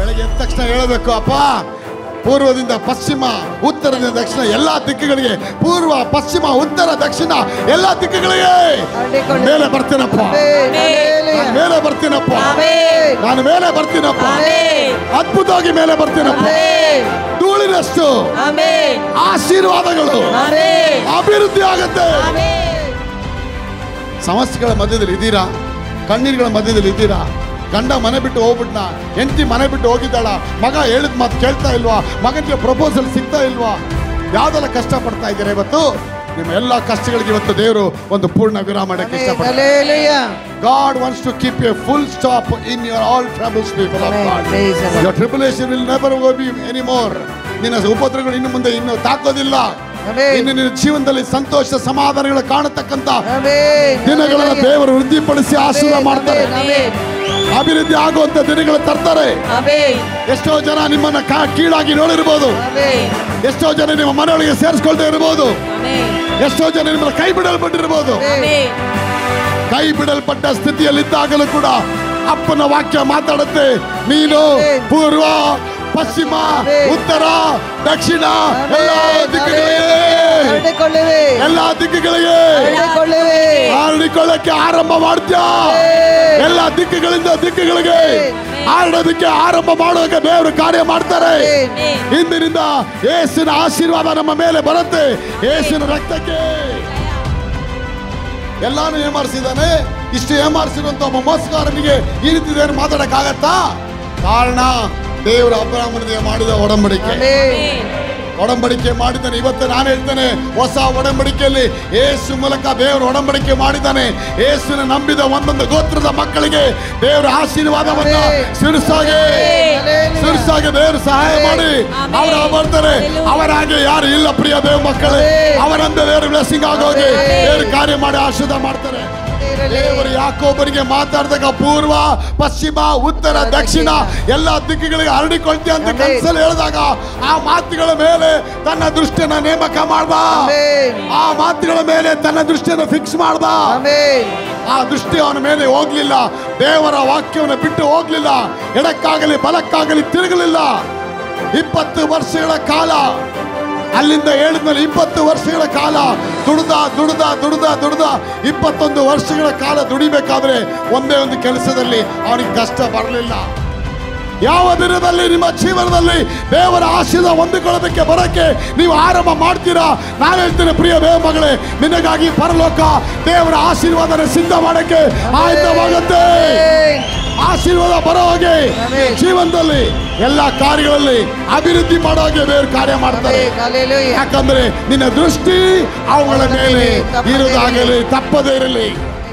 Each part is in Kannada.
ಬೆಳಗ್ಗೆ ಎದ್ದ ತಕ್ಷಣ ಹೇಳಬೇಕು ಅಪ್ಪ ಪೂರ್ವದಿಂದ ಪಶ್ಚಿಮ ಉತ್ತರದಿಂದ ದಕ್ಷಿಣ ಎಲ್ಲಾ ದಿಕ್ಕುಗಳಿಗೆ ಪೂರ್ವ ಪಶ್ಚಿಮ ಉತ್ತರ ದಕ್ಷಿಣ ಎಲ್ಲಾ ದಿಕ್ಕುಗಳಿಗೆ ಹರಡಿಕೊಳ್ಳಿ. ಮೇಲೆ ಬರ್ತೀನಪ್ಪ ಆಮೆನ್. ಹಲ್ಲೆಲೂಯಾ. ನಾನು ಮೇಲೆ ಬರ್ತೀನಪ್ಪ ಆಮೆನ್. ನಾನು ಮೇಲೆ ಬರ್ತೀನಪ್ಪ ಆಮೆನ್. ಅದ್ಭುತವಾಗಿ ಮೇಲೆ ಬರ್ತೀನಪ್ಪ ಆಮೆನ್. ಧೂಳಿನಷ್ಟು ಆಮೆನ್. ಆಶೀರ್ವಾದಗಳು ಆಮೆನ್. ಅಭಿವೃದ್ಧಿ ಆಗುತ್ತೆ ಆಮೆನ್. ಸಮಸ್ಯೆಗಳ ಮಧ್ಯದಲ್ಲಿ ಇದ್ದೀರಾ ಕಣ್ಣೀರುಗಳ ಮಧ್ಯದಲ್ಲಿ ಇದ್ದೀರಾ ಗಂಡ ಮನೆ ಬಿಟ್ಟು ಹೋಗ್ಬಿಟ್ನ ಹೆಂಡತಿ ಮನೆ ಬಿಟ್ಟು ಹೋಗಿದ್ದಾಳ ಮಗ ಹೇಳಿದ ಮಾತು ಕೇಳ್ತಾ ಇಲ್ವಾ ಮಗನಿಗೆ ಪ್ರಪೋಸಲ್ ಸಿಗ್ತಾ ಇಲ್ವಾ ಯಾವ್ದೆಲ್ಲ ಕಷ್ಟ ಪಡ್ತಾ ಇದ್ದೀರಾ ಇವತ್ತು ನಿಮ್ಮ ಎಲ್ಲ ಕಷ್ಟಗಳಿಗೆ ಇವತ್ತು ದೇವರು ಒಂದು ಪೂರ್ಣ ವಿರಾಮ ಮಾಡಕ್ಕೆ ಆಮೆನ್. ಇಷ್ಟಪಡ್ತಾರೆ hallelujah. God wants to keep a full stop in your all troubles, people of Amen. God. Praise the Lord. Your tribulation will never be anymore. ನಿನ್ನ ಉಪದ್ರವಗಳು ಇನ್ನು ಮುಂದೆ ಇನ್ನು ತಾಕೋದಿಲ್ಲ Amen. ಇನ್ನು ನಿನ್ನ ಜೀವನದಲ್ಲಿ ಸಂತೋಷ ಸಮಾಧಾನಗಳು ಕಾಣತಕ್ಕಂತ ಆಮೆನ್. ದಿನಗಳನ್ನು ಹಲ್ಲೆಲೂಯಾ. ದೇವರು ವೃದ್ಧಿಪಡಿಸಿ ಆಶೀರ್ವಾದ ಆಮೆನ್. ಮಾಡ್ತಾರೆ ಆಮೆನ್. ಅಭಿವೃದ್ಧಿ ಆಗುವಂತ ದಿನಗಳು ತರ್ತಾರೆ ಆಮೆನ್. ಎಷ್ಟೋ ಜನ ನಿಮ್ಮನ್ನ ಕಾ- ಕೀಳಾಗಿ ನೋಡಿರ್ಬೋದು ಆಮೆನ್. ಎಷ್ಟೋ ಜನ ನಿಮ್ಮ ಮನೆಯೊಳಗೆ ಸೇರಿಸ್ಕೊಳ್ತಾ ಇರ್ಬೋದು ಆಮೆನ್. ಎಷ್ಟೋ ಜನ ನಿಮ್ಮನ್ನ ಕೈ ಬಿಡಲ್ಪಟ್ಟಿರ್ಬೋದು ಆಮೆನ್. ಕೈ ಬಿಡಲ್ಪಟ್ಟ ಸ್ಥಿತಿಯಲ್ಲಿದ್ದಾಗಲೂ ಕೂಡ ಅಪ್ಪನ ವಾಕ್ಯ ಮಾತಾಡುತ್ತೆ ನೀನು ಆಮೆನ್. ಪೂರ್ವ ಪಶ್ಚಿಮ ಆಮೆನ್. ಉತ್ತರ ದಕ್ಷಿಣ ಆಮೆನ್. ಎಲ್ಲ ದಿಕ್ಕುಗಳಿಗೆ ಹರಡಿಕೊಳ್ಳಿವೆ. ಎಲ್ಲ ದಿಕ್ಕುಗಳಿಗೆ ಹರಡಿಕೊಳ್ಳಿವೆ. ಹರಡಿಕೊಳ್ಳಕ್ಕೆ ಆರಂಭ ಮಾಡ್ತೀಯಾ ಆಮೆನ್. ಎಲ್ಲ ದಿಕ್ಕುಗಳಿಂದ ದಿಕ್ಕುಗಳಿಗೆ ಆಮೆನ್. ಹರಡೋದಕ್ಕೆ ಆರಂಭ ಮಾಡುವಾಗ ದೇವರು ಕಾರ್ಯ ಮಾಡ್ತಾರೆ ಆಮೆನ್. ಇಂದಿನಿಂದ ಯೇಸುವಿನ ಆಶೀರ್ವಾದ ನಮ್ಮ ಮೇಲೆ ಬರುತ್ತೆ ಯೇಸುವಿನ ರಕ್ತಕ್ಕೆ ಎಲ್ಲಾನು ಏಮಾರಿಸಿದಾನೆ ಇಷ್ಟು ಏಮಾರಿಸಿರುವಂತ ಒಬ್ಬ ಮೋಸಗಾರನಿಗೆ ಈ ರೀತಿ ಏನು ಮಾತಾಡಕ್ಕಾಗತ್ತಾ ಕಾರಣ ದೇವರ ಅಬ್ರಾಹ್ಮಣನಿಗೆ ಮಾಡಿದ ಒಡಂಬಡಿಕೆ ಆಮೆನ್. ಒಡಂಬಡಿಕೆ ಮಾಡಿದ್ದಾನೆ ಇವತ್ತು ನಾನು ಹೇಳ್ತೇನೆ ಹೊಸ ಒಡಂಬಡಿಕೆಯಲ್ಲಿ ಏಸು ಮೂಲಕ ದೇವರು ಒಡಂಬಡಿಕೆ ಮಾಡಿದ್ದಾನೆ ಏಸುನ ನಂಬಿದ ಒಂದೊಂದು ಗೋತ್ರದ ಮಕ್ಕಳಿಗೆ ದೇವರ ಆಶೀರ್ವಾದವನ್ನ ಆಮೆನ್. ಸಿರುಸಾಗೆ ಆಮೆನ್. ಸಿರುಸಾಗೆ ದೇವರು ಸಹಾಯ ಮಾಡಿ ಆಮೆನ್. ಅವರ ಬರ್ತಾರೆ ಹಲ್ಲೆಲೂಯಾ. ಅವರ ಹಾಗೆ ಯಾರು ಇಲ್ಲ ಪ್ರಿಯ ದೇವ ಮಕ್ಕಳೇ ಆಮೆನ್. ಅವರಂತ ದೇವರು ಬ್ಲೆಸ್ಸಿಂಗ್ ಆಗೋಗಿ ಆಮೆನ್. ದೇವರು ಕಾರ್ಯ ಮಾಡಿ ಆಶೀರ್ವಾದ ಮಾಡ್ತಾರೆ ದೇವರು ಯಾಕೋಬರಿಗೆ ಮಾತಾಡಿದಾಗ ಪೂರ್ವ ಪಶ್ಚಿಮ ಉತ್ತರ ದಕ್ಷಿಣ ಎಲ್ಲ ದಿಕ್ಕುಗಳಿಗೆ ಹರಡಿಕೊಳ್ತೀಯ ಅಂತ ಆಮೆನ್. ಕನಸಲ್ಲಿ ಹೇಳಿದಾಗ ಆ ಮಾತುಗಳ ಮೇಲೆ ತನ್ನ ದೃಷ್ಟಿಯನ್ನ ನೇಮಕ ಮಾಡ್ದ ಆಮೆನ್. ಆ ಮಾತುಗಳ ಮೇಲೆ ತನ್ನ ದೃಷ್ಟಿಯನ್ನು ಫಿಕ್ಸ್ ಮಾಡ್ದ ಆಮೆನ್. ಆ ದೃಷ್ಟಿ ಅವನ ಮೇಲೆ ಹೋಗ್ಲಿಲ್ಲ ದೇವರ ವಾಕ್ಯವನ್ನು ಬಿಟ್ಟು ಹೋಗ್ಲಿಲ್ಲ ಎಡಕ್ಕಾಗಲಿ ಬಲಕ್ಕಾಗಲಿ ತಿರುಗಲಿಲ್ಲ ಇಪ್ಪತ್ತು ವರ್ಷಗಳ ಕಾಲ ಅಲ್ಲಿಂದ ಹೇಳಿದ್ಮೇಲೆ ಇಪ್ಪತ್ತು ವರ್ಷಗಳ ಕಾಲ ದುಡ್ದ ದುಡ್ದ ದುಡ್ದ ದುಡ್ದ ಇಪ್ಪತ್ತೊಂದು ವರ್ಷಗಳ ಕಾಲ ದುಡಿಬೇಕಾದ್ರೆ ಒಂದೇ ಒಂದು ಕೆಲಸದಲ್ಲಿ ಅವನಿಗೆ ಕಷ್ಟ ಬರಲಿಲ್ಲ ಯಾವ ದಿನದಲ್ಲಿ ನಿಮ್ಮ ಜೀವನದಲ್ಲಿ ದೇವರ ಆಶೀರ್ವಾದ ಹೊಂದಿಕೊಳ್ಳೋದಕ್ಕೆ ಬರೋಕ್ಕೆ ನೀವು ಆರಂಭ ಮಾಡ್ತೀರಾ ನಾನು ಹೇಳ್ತೇನೆ ಪ್ರಿಯ ದೇವ ಮಗಳೇ ನಿನಗಾಗಿ ಪರಲೋಕ ದೇವರ ಆಶೀರ್ವಾದನ ಸಿದ್ಧ ಮಾಡಕ್ಕೆ ಆಯುಧವಾಗುತ್ತೆ ಆಶೀರ್ವಾದ ಬರೋ ಹಾಗೆ ಆಮೆನ್. ಜೀವನದಲ್ಲಿ ಎಲ್ಲ ಕಾರ್ಯಗಳಲ್ಲಿ ಅಭಿವೃದ್ಧಿ ಮಾಡೋ ಹಾಗೆ ದೇವರು ಕಾರ್ಯ ಮಾಡ್ತಾರೆ ಆಮೆನ್. ಹಲ್ಲೆಲೂಯಾ. ಯಾಕಂದ್ರೆ ನಿನ್ನ ದೃಷ್ಟಿ ಅವುಗಳ ಮೇಲೆ ಇರುವುದಾಗಲಿ ತಪ್ಪದೇ ಇರಲಿ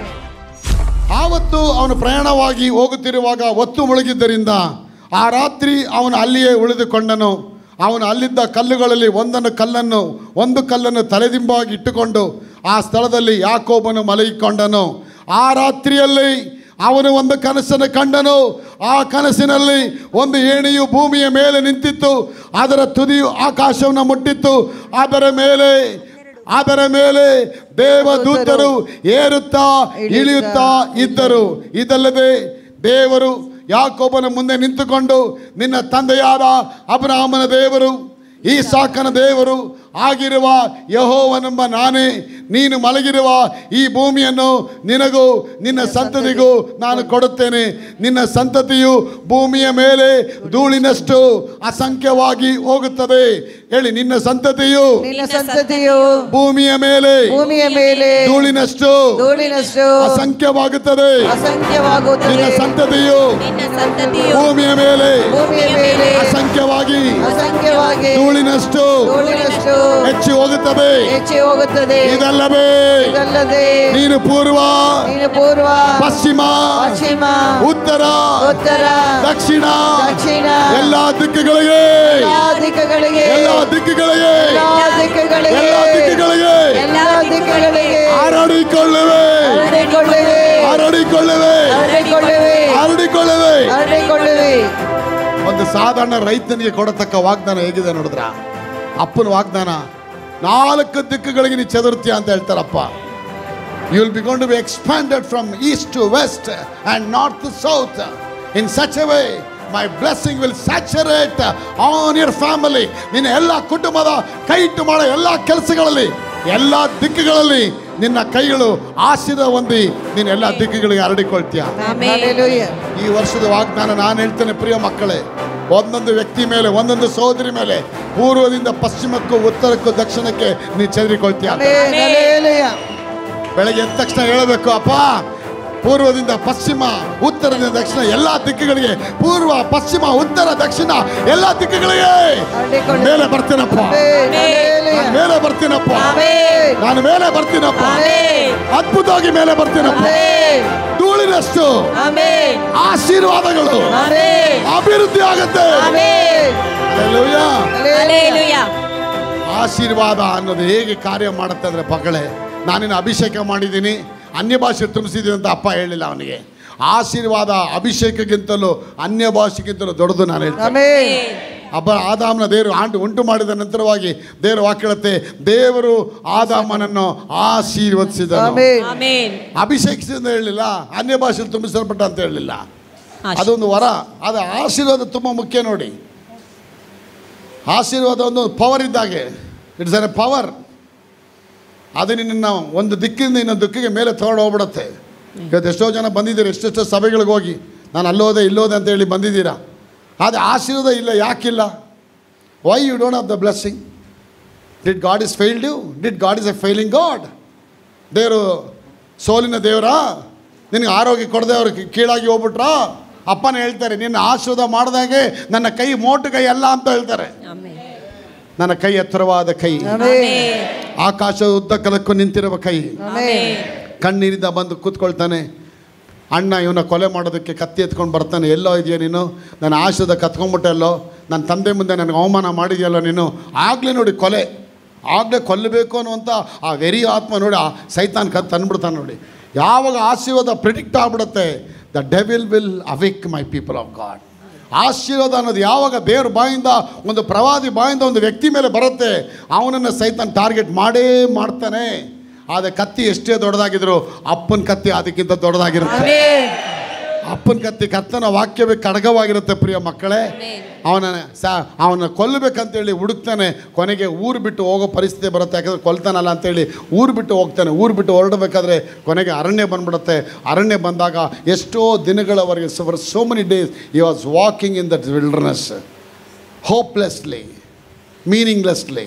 ಆವತ್ತು ಅವನು ಪ್ರಯಾಣವಾಗಿ ಹೋಗುತ್ತಿರುವಾಗ ಒತ್ತು ಮುಳುಗಿದ್ದರಿಂದ ಆ ರಾತ್ರಿ ಅವನು ಅಲ್ಲಿಯೇ ಉಳಿದುಕೊಂಡನು ಅವನು ಅಲ್ಲಿದ್ದ ಕಲ್ಲುಗಳಲ್ಲಿ ಒಂದನ್ನು ಕಲ್ಲನ್ನು ಒಂದು ಕಲ್ಲನ್ನು ತಲೆದಿಂಬಾಗಿ ಇಟ್ಟುಕೊಂಡು ಆ ಸ್ಥಳದಲ್ಲಿ ಯಾಕೋಬನು ಮಲಗಿಕೊಂಡನು ಆ ರಾತ್ರಿಯಲ್ಲಿ ಅವನು ಒಂದು ಕನಸನ್ನು ಕಂಡನು ಆ ಕನಸಿನಲ್ಲಿ ಒಂದು ಏಣಿಯು ಭೂಮಿಯ ಮೇಲೆ ನಿಂತಿತ್ತು ಅದರ ತುದಿಯು ಆಕಾಶವನ್ನು ಮುಟ್ಟಿತ್ತು ಅದರ ಮೇಲೆ ಅದರ ಮೇಲೆ ದೇವದೂತರು ಏರುತ್ತಾ ಇಳಿಯುತ್ತಾ ಇದ್ದರು ಇದಲ್ಲದೆ ದೇವರು ಯಾಕೋಬನ ಮುಂದೆ ನಿಂತುಕೊಂಡು ನಿನ್ನ ತಂದೆಯಾದ ಅಬ್ರಾಹ್ಮನ ದೇವರು ಈ ಸಾಕನ ದೇವರು ಆಗಿರುವ ಯಹೋವನೆಂಬ ನಾನೇ ನೀನು ಮಲಗಿರುವ ಈ ಭೂಮಿಯನ್ನು ನಿನಗೂ ನಿನ್ನ ಸಂತತಿಗೂ ನಾನು ಕೊಡುತ್ತೇನೆ ನಿನ್ನ ಸಂತತಿಯು ಭೂಮಿಯ ಮೇಲೆ ಧೂಳಿನಷ್ಟು ಅಸಂಖ್ಯವಾಗಿ ಹೋಗುತ್ತದೆ ಹೇಳಿ ನಿನ್ನ ಸಂತತಿಯು ನಿನ್ನ ಸಂತತಿಯು ಭೂಮಿಯ ಮೇಲೆ ಭೂಮಿಯ ಮೇಲೆ ಧೂಳಿನಷ್ಟು ಧೂಳಿನಷ್ಟು ಅಸಂಖ್ಯವಾಗುತ್ತದೆ ಅಸಂಖ್ಯವಾಗುತ್ತದೆ ನಿನ್ನ ಸಂತತಿಯು ನಿನ್ನ ಸಂತತಿಯು ಭೂಮಿಯ ಮೇಲೆ ಭೂಮಿಯ ಮೇಲೆ ಅಸಂಖ್ಯವಾಗಿ ಅಸಂಖ್ಯವಾಗಿ ಧೂಳಿನಷ್ಟು ಧೂಳಿನಷ್ಟು ಹೆಚ್ಚಿ ಹೋಗುತ್ತದೆ ಹೆಚ್ಚಿ ಹೋಗುತ್ತದೆ ಇದಲ್ಲವೇ ಇದಲ್ಲದೆ ನೀನು ಪೂರ್ವ ನೀನು ಪೂರ್ವ ಪಶ್ಚಿಮ ಪಶ್ಚಿಮ ಉತ್ತರ ಉತ್ತರ ದಕ್ಷಿಣ ದಕ್ಷಿಣ ಎಲ್ಲಾ ದಿಕ್ಕುಗಳಿಗೆ ಎಲ್ಲಾ ದಿಕ್ಕುಗಳಿಗೆ ಎಲ್ಲಾ ದಿಕ್ಕುಗಳಿಗೆ ಎಲ್ಲಾ ದಿಕ್ಕುಗಳಿಗೆ ಎಲ್ಲಾ ದಿಕ್ಕುಗಳಿಗೆ ಎಲ್ಲಾ ದಿಕ್ಕುಗಳಿಗೆ ಹರಡಿಕೊಳ್ಳುವೆ ಹರಡಿಕೊಳ್ಳುವೆ ಹರಡಿಕೊಳ್ಳುವೆ ಹರಡಿಕೊಳ್ಳುವೆ ಹರಡಿಕೊಳ್ಳುವೆ ಹರಡಿಕೊಳ್ಳುವೆ ಒಂದು ಸಾಧಾರಣ ರೈತನಿಗೆ ಕೊಡತಕ್ಕ ವಾಗ್ದಾನ ಹೇಗಿದೆ ನೋಡಿದ್ರ ಅಪ್ಪನ ವಾಗ್ದಾನ ನಾಲ್ಕು ದಿಕ್ಕುಗಳಿಗೆ ನೀ ಚದುರ್ತೀಯ ಅಂತ ಹೇಳ್ತಾರಪ್ಪ you will be gone to be expanded from east to west and north to south in such a way my blessing will saturate on your family ನಿನ್ನ ಎಲ್ಲ ಕುಟುಂಬದ ಕೈ ಇಟ್ಟು ಮಾಡೋ ಎಲ್ಲ ಕೆಲಸಗಳಲ್ಲಿ ಎಲ್ಲ ದಿಕ್ಕುಗಳಲ್ಲಿ ನಿನ್ನ ಕೈಗಳು ಆಶೀರ್ವಾದ ಹೊಂದಿ ನೀನು ಎಲ್ಲ ದಿಕ್ಕುಗಳಿಗೆ ಹರಡಿಕೊಳ್ತೀಯ Hallelujah. ಈ ವರ್ಷದ ವಾಗ್ದಾನ ನಾನು ಹೇಳ್ತೇನೆ ಪ್ರಿಯ ಮಕ್ಕಳೇ ಒಂದೊಂದು ವ್ಯಕ್ತಿ ಮೇಲೆ ಒಂದೊಂದು ಸಹೋದರಿ ಮೇಲೆ ಪೂರ್ವದಿಂದ ಪಶ್ಚಿಮಕ್ಕೂ ಉತ್ತರಕ್ಕೂ ದಕ್ಷಿಣಕ್ಕೆ ನೀನು ಚದರಿಕೊಳ್ತೀಯ Amen. Hallelujah. ಬೆಳಗ್ಗೆ ಎದ್ದ ತಕ್ಷಣ ಹೇಳಬೇಕು ಅಪ್ಪ ಪೂರ್ವದಿಂದ ಪಶ್ಚಿಮ ಉತ್ತರದಿಂದ ದಕ್ಷಿಣ ಎಲ್ಲ ದಿಕ್ಕುಗಳಿಗೆ ಪೂರ್ವ ಪಶ್ಚಿಮ ಉತ್ತರ ದಕ್ಷಿಣ ಎಲ್ಲ ದಿಕ್ಕುಗಳಿಗೆ ಹರಡಿಕೊಳ್ಳಿ. ಮೇಲೆ ಬರ್ತೀನಪ್ಪ Amen. Hallelujah. ನಾನು ಮೇಲೆ ಬರ್ತೀನಪ್ಪ Amen. ನಾನು ಮೇಲೆ ಬರ್ತೀನಪ್ಪ Amen. ಅದ್ಭುತವಾಗಿ ಮೇಲೆ ಬರ್ತೀನಪ್ಪ Amen. ಧೂಳಿನಷ್ಟು Amen. ಆಶೀರ್ವಾದಗಳು Amen. ಅಭಿವೃದ್ಧಿ ಆಗುತ್ತೆ Amen. Hallelujah. Hallelujah. ಆಶೀರ್ವಾದ ಅನ್ನೋದು ಹೇಗೆ ಕಾರ್ಯ ಮಾಡುತ್ತೆ ಅಂದರೆ ಮಗಳೇ ನಾನಿನ್ನು ಅಭಿಷೇಕ ಮಾಡಿದ್ದೀನಿ ಅನ್ಯ ಭಾಷೆ ತುಂಬಿಸಿದ್ದೀನಿ ಅಂತ ಅಪ್ಪ ಹೇಳಿಲ್ಲ ಅವನಿಗೆ ಆಶೀರ್ವಾದ ಅಭಿಷೇಕಕ್ಕಿಂತಲೂ ಅನ್ಯ ಭಾಷೆಗಿಂತಲೂ ದೊಡ್ಡದು ನಾನು ಹೇಳ್ತೇನೆ Amen. ಅಬ್ಬ ಆದಾಮನ ದೇವರು ಆಂಟು ಉಂಟು ಮಾಡಿದ ನಂತರವಾಗಿ ದೇವರು ವಾಕ್ಯ ಹೇಳುತ್ತೆ ದೇವರು ಆದಾಮನನ್ನು ಆಶೀರ್ವದಿಸಿದನು Amen. ಆಮೇನ್ ಅಭಿಷೇಕಿಸಿ ಅಂತ ಹೇಳಲಿಲ್ಲ ಅನ್ಯ ಭಾಷೆಯಲ್ಲಿ ತುಂಬಿಸಲ್ಪಟ್ಟ ಅಂತ ಹೇಳಲಿಲ್ಲ ಅದೊಂದು ವರ ಅದು ಆಶೀರ್ವಾದ ತುಂಬ ಮುಖ್ಯ ನೋಡಿ ಆಶೀರ್ವಾದ ಒಂದು ಪವರ್ ಇದ್ದಾಗೆ ಇಟ್ಸ್ ಅನ್ ಎ ಪವರ್ ಅದು ನಿನ್ನ ಒಂದು ದಿಕ್ಕಿಂದ ಇನ್ನೊಂದು ದಿಕ್ಕಿಗೆ ಮೇಲೆ ತಗೊಂಡು ಹೋಗ್ಬಿಡುತ್ತೆ ಇವತ್ತು ಎಷ್ಟೋ ಜನ ಬಂದಿದ್ದೀರಿ ಎಷ್ಟೆಷ್ಟೋ ಸಭೆಗಳಿಗೆ ಹೋಗಿ ನಾನು ಅಲ್ಲೋದೆ ಇಲ್ಲೋದೆ ಅಂತ ಹೇಳಿ ಬಂದಿದ್ದೀರಾ ಆದರೆ ಆಶೀರ್ವಾದ ಇಲ್ಲ ಯಾಕಿಲ್ಲ why you don't have the blessing did God is failed you did God is a failing God ದೇವರು ಸೋಲಿನ ದೇವರಾ ನಿನಗೆ ಆರೋಗ್ಯ ಕೊಡದೆ ಅವ್ರಿಗೆ ಕೀಳಾಗಿ ಹೋಗ್ಬಿಟ್ರಾ ಅಪ್ಪನ ಹೇಳ್ತಾರೆ ನಿನ್ನ ಆಶೀರ್ವಾದ ಮಾಡಿದಾಗೆ ನನ್ನ ಕೈ ಮೋಟು ಕೈ ಅಲ್ಲ ಅಂತ ಹೇಳ್ತಾರೆ ಆಮೇನ್ ನನ್ನ ಕೈ ಎತ್ತರವಾದ ಕೈ Amen. ಆಕಾಶ ಉದ್ದಕ್ಕಲಕ್ಕೂ ನಿಂತಿರುವ ಕೈ Amen. ಕಣ್ಣೀರಿಂದ ಬಂದು ಕೂತ್ಕೊಳ್ತಾನೆ ಅಣ್ಣ ಇವನ ಕೊಲೆ ಮಾಡೋದಕ್ಕೆ ಕತ್ತಿ ಎತ್ಕೊಂಡು ಬರ್ತಾನೆ ಎಲ್ಲೋ ಇದೆಯಾ ನೀನು ನನ್ನ ಆಶೀರ್ವಾದ ಕತ್ಕೊಂಡ್ಬಿಟ್ಟೆಲ್ಲೋ ನನ್ನ ತಂದೆ ಮುಂದೆ ನನಗೆ ಅವಮಾನ ಮಾಡಿದೆಯಲ್ಲೋ ನೀನು ಆಗಲೇ ನೋಡಿ ಕೊಲೆ ಆಗಲೇ ಕೊಲ್ಲಬೇಕು ಅನ್ನುವಂಥ ಆ ವೆರಿ ಆತ್ಮ ನೋಡಿ ಆ ಸೈತಾನ್ ಕತ್ ತಂದ್ಬಿಡ್ತಾನೆ ನೋಡಿ ಯಾವಾಗ ಆಶೀರ್ವಾದ ಪ್ರಿಡಿಕ್ಟ್ ಆಗ್ಬಿಡುತ್ತೆ the devil will awake my people of God ಆಶೀರ್ವಾದ ಅನ್ನೋದು ಯಾವಾಗ ದೇವ್ರ ಬಾಯಿಂದ ಒಂದು ಪ್ರವಾದಿ ಬಾಯಿಂದ ಒಂದು ವ್ಯಕ್ತಿ ಮೇಲೆ ಬರುತ್ತೆ ಅವನನ್ನು ಸೈತಾನ್ ಟಾರ್ಗೆಟ್ ಮಾಡೇ ಮಾಡ್ತಾನೆ ಆದರೆ ಕತ್ತಿ ಎಷ್ಟೇ ದೊಡ್ಡದಾಗಿದ್ರು ಅಪ್ಪನ ಕತ್ತಿ ಅದಕ್ಕಿಂತ ದೊಡ್ಡದಾಗಿರುತ್ತೆ Amen. ಅಪ್ಪನ ಕತ್ತಿ ಕರ್ತನ ವಾಕ್ಯವೇ ಕಡಗವಾಗಿರುತ್ತೆ ಪ್ರಿಯ ಮಕ್ಕಳೇ ಅವನ ಸ ಅವನ ಕೊಲ್ಲಬೇಕಂತೇಳಿ ಹುಡುಕ್ತಾನೆ ಕೊನೆಗೆ ಊರು ಬಿಟ್ಟು ಹೋಗೋ ಪರಿಸ್ಥಿತಿ ಬರುತ್ತೆ ಯಾಕಂದ್ರೆ ಕೊಲ್ತಾನಲ್ಲ ಅಂತೇಳಿ ಊರು ಬಿಟ್ಟು ಹೋಗ್ತಾನೆ ಊರು ಬಿಟ್ಟು ಹೊರಡಬೇಕಾದ್ರೆ ಕೊನೆಗೆ ಅರಣ್ಯ ಬಂದ್ಬಿಡುತ್ತೆ ಅರಣ್ಯ ಬಂದಾಗ ಎಷ್ಟೋ ದಿನಗಳವರೆಗೆ for so many days he was walking in that wilderness hopelessly meaninglessly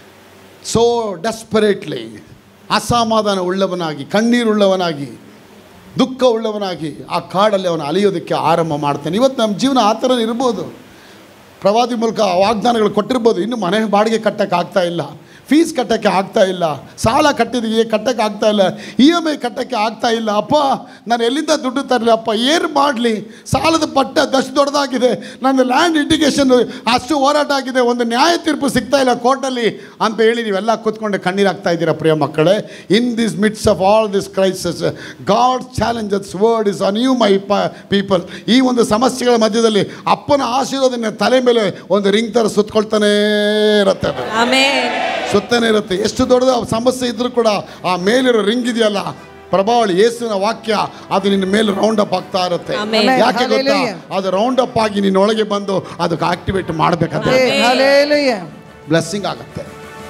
so desperately ಅಸಮಾಧಾನ ಉಳ್ಳವನಾಗಿ ಕಣ್ಣೀರುಳ್ಳವನಾಗಿ ದುಃಖ ಉಳ್ಳವನಾಗಿ ಆ ಕಾಡಲ್ಲಿ ಅವನು ಅಲಿಯೋದಕ್ಕೆ ಆರಂಭ ಮಾಡ್ತಾನೆ ಇವತ್ತು ನಮ್ಮ ಜೀವನ ಆ ಥರ ಇರ್ಬೋದು ಪ್ರವಾದಿ ಮೂಲಕ ವಾಗ್ದಾನಗಳು ಕೊಟ್ಟಿರ್ಬೋದು ಇನ್ನು ಮನೆ ಬಾಡಿಗೆ ಕಟ್ಟಕ್ಕೆ ಆಗ್ತಾ ಇಲ್ಲ ಫೀಸ್ ಕಟ್ಟಕ್ಕೆ ಆಗ್ತಾ ಇಲ್ಲ ಸಾಲ ಕಟ್ಟಿದೀವಿ ಕಟ್ಟಕ್ಕೆ ಆಗ್ತಾ ಇಲ್ಲ ಇ ಎಮ್ ಐ ಕಟ್ಟಕ್ಕೆ ಆಗ್ತಾ ಇಲ್ಲ ಅಪ್ಪ ನಾನು ಎಲ್ಲಿಂದ ದುಡ್ಡು ತರಲಿ ಅಪ್ಪ ಏನು ಮಾಡಲಿ ಸಾಲದ ಪಟ್ಟ ದಷ್ಟು ದೊಡ್ಡದಾಗಿದೆ ನನ್ನ ಲ್ಯಾಂಡ್ ಇಂಡಿಕೇಶನ್ ಅಷ್ಟು ಹೋರಾಟ ಆಗಿದೆ ಒಂದು ನ್ಯಾಯ ತೀರ್ಪು ಸಿಗ್ತಾ ಇಲ್ಲ ಕೋರ್ಟಲ್ಲಿ ಅಂತ ಹೇಳಿ ನೀವೆಲ್ಲ ಕೂತ್ಕೊಂಡು ಕಣ್ಣೀರಾಗ್ತಾ ಇದ್ದೀರಾ ಪ್ರಿಯ ಮಕ್ಕಳೇ in this midst of all this crisis God challenges word is on you my ಪ ಪೀಪಲ್ ಈ ಒಂದು ಸಮಸ್ಯೆಗಳ ಮಧ್ಯದಲ್ಲಿ ಅಪ್ಪನ ಆಶೀರ್ವಾದ ನಿನ್ನ ತಲೆ ಮೇಲೆ ಒಂದು ರಿಂಗ್ ಥರ ಸುತ್ಕೊಳ್ತಾನೇ ಇರುತ್ತೆ ಅದು ಆಮೇನ್ ಸುತ್ತಾನೆ ಇರುತ್ತೆ ಎಷ್ಟು ದೊಡ್ಡದ ಸಮಸ್ಯೆ ಇದ್ರೂ ಕೂಡ ಆ ಮೇಲಿರೋ ರಿಂಗ್ ಇದೆಯಲ್ಲ ಪ್ರಭಾವಳಿ ಯೇಸುವಿನ ವಾಕ್ಯ ಅದು ನಿನ್ನ ಮೇಲೆ ರೌಂಡ್ ಅಪ್ ಆಗ್ತಾ ಇರುತ್ತೆ ಆಮೆನ್. ಯಾಕೆ ಗೊತ್ತಾ Hallelujah. ಅದು ರೌಂಡ್ ಅಪ್ ಆಗಿ ನಿನ್ನ ಒಳಗೆ ಬಂದು ಅದಕ್ಕೆ ಆಕ್ಟಿವೇಟ್ ಮಾಡಬೇಕಂತ Amen. Hallelujah. ಬ್ಲೆಸ್ಸಿಂಗ್ ಆಗುತ್ತೆ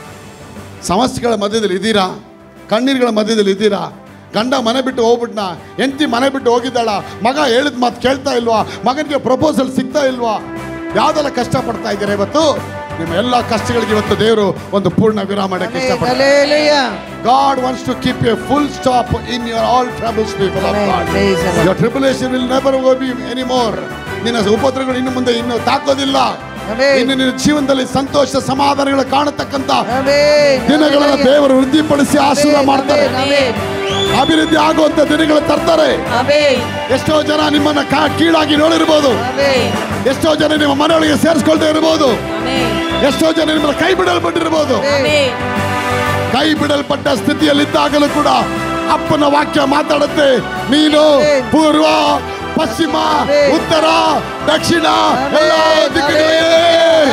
ಸಮಸ್ಯೆಗಳ ಮಧ್ಯದಲ್ಲಿ ಇದ್ದೀರಾ ಕಣ್ಣೀರುಗಳ ಮಧ್ಯದಲ್ಲಿ ಇದ್ದೀರಾ ಗಂಡ ಮನೆ ಬಿಟ್ಟು ಹೋಗ್ಬಿಟ್ನ ಹೆಂಡತಿ ಮನೆ ಬಿಟ್ಟು ಹೋಗಿದ್ದಾಳ ಮಗ ಹೇಳಿದ ಮಾತು ಕೇಳ್ತಾ ಇಲ್ವಾ ಮಗನಿಗೆ ಪ್ರಪೋಸಲ್ ಸಿಗ್ತಾ ಇಲ್ವಾ ಯಾವ್ದೆಲ್ಲ ಕಷ್ಟಪಡ್ತಾ ಇದ್ದೀರಾ ಇವತ್ತು ನಿಮ್ಮ ಎಲ್ಲ ಕಷ್ಟಗಳಿಗೆ ಇವತ್ತು ದೇವರು ಒಂದು ಪೂರ್ಣ ವಿರಾಮ ಮಾಡಕ್ಕೆ Amen. ಇಷ್ಟಪಡ್ತಾರೆ Hallelujah. God wants to keep a full stop in your all troubles, people of Amen. God. Praise the Lord. Your tribulation will never be anymore. ನಿನ್ನ ಉಪದ್ರಗಳು ಇನ್ನು ಮುಂದೆ ಇನ್ನು ತಾಕೋದಿಲ್ಲ Amen. ಇನ್ನು ನಿನ್ನ ಜೀವನದಲ್ಲಿ ಸಂತೋಷ ಸಮಾಧಾನಗಳು ಕಾಣತಕ್ಕಂತ Amen. ದಿನಗಳನ್ನು Hallelujah. ದೇವರು ವೃದ್ಧಿಪಡಿಸಿ ಆಶೀರ್ವಾದ Amen. ಮಾಡ್ತಾರೆ Amen. ಅಭಿವೃದ್ಧಿ ಆಗುವಂತ ದಿನಗಳು ತರ್ತಾರೆ Amen. ಎಷ್ಟೋ ಜನ ನಿಮ್ಮನ್ನ ಕಾ- ಕೀಳಾಗಿ ನೋಡಿರ್ಬೋದು Amen. ಎಷ್ಟೋ ಜನ ನಿಮ್ಮ ಮನೆಯೊಳಗೆ ಸೇರಿಸ್ಕೊಳ್ತಾ ಇರ್ಬೋದು ಆಮೇನ್ ಎಷ್ಟೋ ಜನ ನಿಮ್ಮನ್ನ ಕೈ ಬಿಡಲ್ಪಟ್ಟಿರ್ಬೋದು ಆಮೇನ್ ಕೈ ಬಿಡಲ್ಪಟ್ಟ ಸ್ಥಿತಿಯಲ್ಲಿದ್ದಾಗಲೂ ಕೂಡ ಅಪ್ಪನ ವಾಕ್ಯ ಮಾತಾಡುತ್ತೆ ನೀನು Amen. ಪೂರ್ವ ಪಶ್ಚಿಮ Amen. ಉತ್ತರ ದಕ್ಷಿಣ Amen. ಎಲ್ಲ ದಿಕ್ಕುಗಳಿಗೆ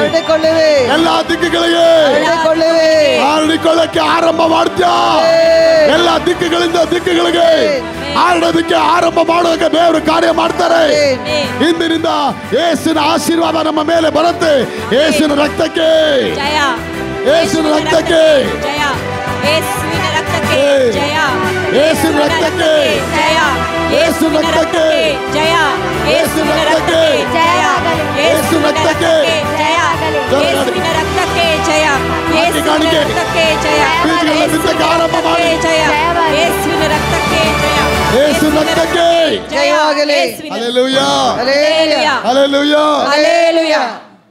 ಹರಡಿಕೊಳ್ಳುವೆ ಎಲ್ಲ ದಿಕ್ಕುಗಳಿಗೆ ಹರಡಿಕೊಳ್ಳುವೆ ಹರಡಿಕೊಳ್ಳಕ್ಕೆ ಆರಂಭ ಮಾಡ್ತೀಯ Amen. ಎಲ್ಲ ದಿಕ್ಕುಗಳಿಂದ ದಿಕ್ಕುಗಳಿಗೆ ಆಡೋದಕ್ಕೆ ಆರಂಭ ಮಾಡೋದಕ್ಕೆ ದೇವರು ಕಾರ್ಯ ಮಾಡ್ತಾರೆ ಇಂದಿನಿಂದ ಯೇಸುವಿನ ಆಶೀರ್ವಾದ ನಮ್ಮ ಮೇಲೆ ಬರುತ್ತೆ ಯೇಸುವಿನ ರಕ್ತಕ್ಕೆ ಜಯ ಯೇಸುವಿನ ರಕ್ತಕ್ಕೆ ಜಯ ಯೇಸುವಿನ ರಕ್ತಕ್ಕೆ ಏ. ಜಯ ಯೇಸುವಿನ ರಕ್ತಕ್ಕೆ ಜಯ ಯೇಸುವಿನ ರಕ್ತಕ್ಕೆ ಜಯ ಯೇಸುವಿನ ರಕ್ತಕ್ಕೆ ಜಯ ಯೇಸುವಿನ ರಕ್ತಕ್ಕೆ ಜಯ ಯೇಸುವಿನ ರಕ್ತಕ್ಕೆ ಜಯ ಯೇಸುವಿನ ರಕ್ತಕ್ಕೆ ಜಯ ಬೀಜಗಳ ಬಿತ್ತಕ್ಕೆ ಆರಂಭ ಮಾಡಿ. ಜಯ ಯೇಸುವಿನ ರಕ್ತಕ್ಕೆ ಜಯ ಯೇಸುವಿನ ರಕ್ತಕ್ಕೆ ಜಯವಾಗಲಿ. ಯೇಸುವಿನ- hallelujah hallelujah. Hallelujah hallelujah.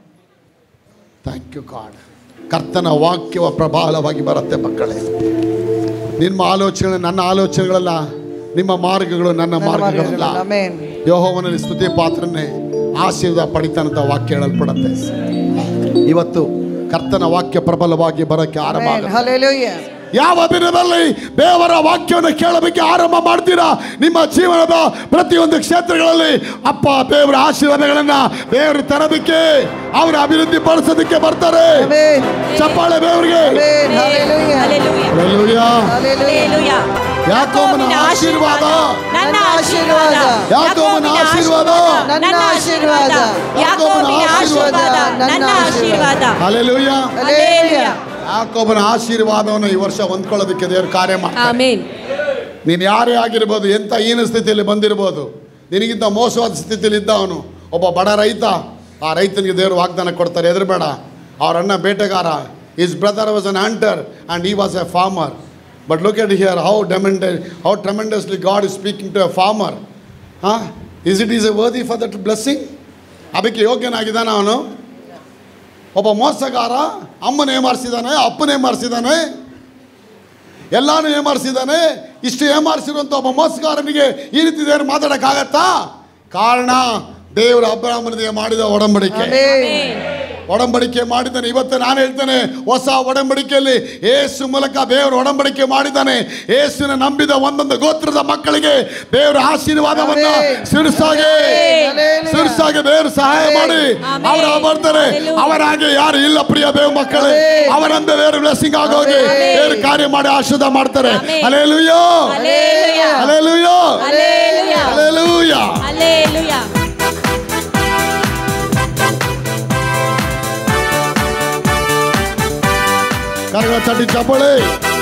Thank you God ಕರ್ತನ ವಾಕ್ಯವ ಪ್ರಬಲವಾಗಿ ಬರುತ್ತೆ ಮಕ್ಕಳೇ ನಿಮ್ಮ ಆಲೋಚನೆ ನನ್ನ ಆಲೋಚನೆಗಳಲ್ಲ ನಿಮ್ಮ ಮಾರ್ಗಗಳು ನನ್ನ ಮಾರ್ಗಗಳಲ್ಲ ಆಮೆನ್ ಯೋಹೋವನಲ್ಲಿ ಸ್ತುತಿ ಪಾತ್ರನೇ ಆಶೀರ್ವಾದ ಪಡಿತಾನಂತ ವಾಕ್ಯ ಹೇಳಲ್ಪಡುತ್ತೆ ಇವತ್ತು ಕರ್ತನ ವಾಕ್ಯ ಪ್ರಬಲವಾಗಿ ಬರೋಕ್ಕೆ ಆರಂಭ ಆಮೆನ್ ಆಗುತ್ತೆ. ಹalleluya ಯಾವ ದಿನದಲ್ಲಿ ದೇವರ ವಾಕ್ಯವನ್ನು ಕೇಳಬೇಕು ಆರಂಭ ಮಾಡ್ತೀರಾ ನಿಮ್ಮ ಜೀವನದ ಪ್ರತಿಯೊಂದು ಕ್ಷೇತ್ರಗಳಲ್ಲಿ ಅಪ್ಪ ದೇವರ ಆಶೀರ್ವಾದಗಳನ್ನ ದೇವರು ತರೋದಕ್ಕೆ ಅವರ ಅಭಿವೃದ್ಧಿ ಪಡಿಸೋದಕ್ಕೆ ಬರ್ತಾರೆ ಆಮೆನ್ ಚಪ್ಪಾಳೆ ದೇವರಿಗೆ amen hallelujah hallelujah. Hallelujah. Hallelujah hallelujah. ಯಾಕೋಬನ ಆಶೀರ್ವಾದ ನನ್ನ ಆಶೀರ್ವಾದ ಯಾಕೋಬನ ಆಶೀರ್ವಾದ ನನ್ನ ಆಶೀರ್ವಾದ ಯಾಕೋಬನ ಆಶೀರ್ವಾದ ನನ್ನ ಆಶೀರ್ವಾದ ಅಲೆಲೂಯ ಹಲ್ಲೆಲೂಯಾ. ಯಾಕೋಬನ ಆಶೀರ್ವಾದವನ್ನು ಈ ವರ್ಷ ಹೊಂದ್ಕೊಳ್ಳೋದಕ್ಕೆ ದೇವರು ಕಾರ್ಯ ಮಾಡ್ತಾರೆ ಆಮೆನ್ ನೀನು ಯಾರೇ ಆಗಿರ್ಬೋದು ಎಂಥ ಹೀನ ಸ್ಥಿತಿಯಲ್ಲಿ ಬಂದಿರ್ಬೋದು ನಿನಗಿಂತ ಮೋಸವಾದ ಸ್ಥಿತಿಯಲ್ಲಿ ಇದ್ದ ಅವನು ಒಬ್ಬ ಬಡ ರೈತ ಆ ರೈತನಿಗೆ ದೇವರು ವಾಗ್ದಾನ ಕೊಡ್ತಾರೆ ಎದುರುಬೇಡ ಅವ್ರ ಅಣ್ಣ ಬೇಟೆಗಾರ his brother was a hunter and he was a farmer but look at here how ಡೆಮೆಂಡೆ how tremendously God is speaking to a farmer ಹಾಂ is it is a worthy for that blessing ಅದಕ್ಕೆ ಯೋಗ್ಯನಾಗಿದ್ದಾನ ಅವನು ಒಬ್ಬ ಮೋಸಗಾರ ಅಮ್ಮನ ಏಮಾರಿಸಿದ್ದಾನೆ ಅಪ್ಪನ ಏಮಾರಿಸಿದ್ದಾನೆ ಎಲ್ಲಾನು ಏಮಾರಿಸಿದ್ದಾನೆ ಇಷ್ಟು ಏಮಾರಿಸಿರುವಂಥ ಒಬ್ಬ ಮೋಸಗಾರನಿಗೆ ಈ ರೀತಿ ದೇವರು ಮಾತಾಡೋಕ್ಕಾಗತ್ತಾ ಕಾರಣ ದೇವರ ಅಬ್ರಾಹ್ಮನಿಗೆ ಮಾಡಿದ ಒಡಂಬಡಿಕೆ ಆಮೆನ್ ಒಡಂಬಡಿಕೆ ಮಾಡಿದ್ದಾನೆ ಇವತ್ತು ನಾನು ಹೇಳ್ತೇನೆ ಹೊಸ ಒಡಂಬಡಿಕೆಯಲ್ಲಿ ಏಸು ಮೂಲಕ ದೇವರು ಒಡಂಬಡಿಕೆ ಮಾಡಿದ್ದಾನೆ ಏಸುವಿನ ನಂಬಿದ ಒಂದೊಂದು ಗೋತ್ರದ ಮಕ್ಕಳಿಗೆ ದೇವರ ಆಶೀರ್ವಾದವನ್ನ ಆಮೆನ್. ಸಿರಿಸಾಗೆ ಆಮೆನ್. ಸಿರಿಸಾಗೆ ದೇವರು ಸಹಾಯ ಮಾಡಿ ಆಮೆನ್. ಅವರ ಬರ್ತಾರೆ ಹಲ್ಲೆಲೂಯಾ. ಅವರಾಗೆ ಯಾರು ಇಲ್ಲ ಪ್ರಿಯ ದೇವ ಮಕ್ಕಳೇ ಆಮೆನ್. ಅವರಂದ ದೇವರು ಬ್ಲೆಸ್ಸಿಂಗ್ ಆಗೋಗಿ ಆಮೆನ್. ದೇವರು ಕಾರ್ಯ ಮಾಡಿ ಆಶೀರ್ವಾದ ಮಾಡ್ತಾರೆ amen. Alleluia hallelujah. Alleluia hallelujah. Alleluia hallelujah. ಕರಗ ತಟ್ಟಿ ಚಪ್ಪಳಿ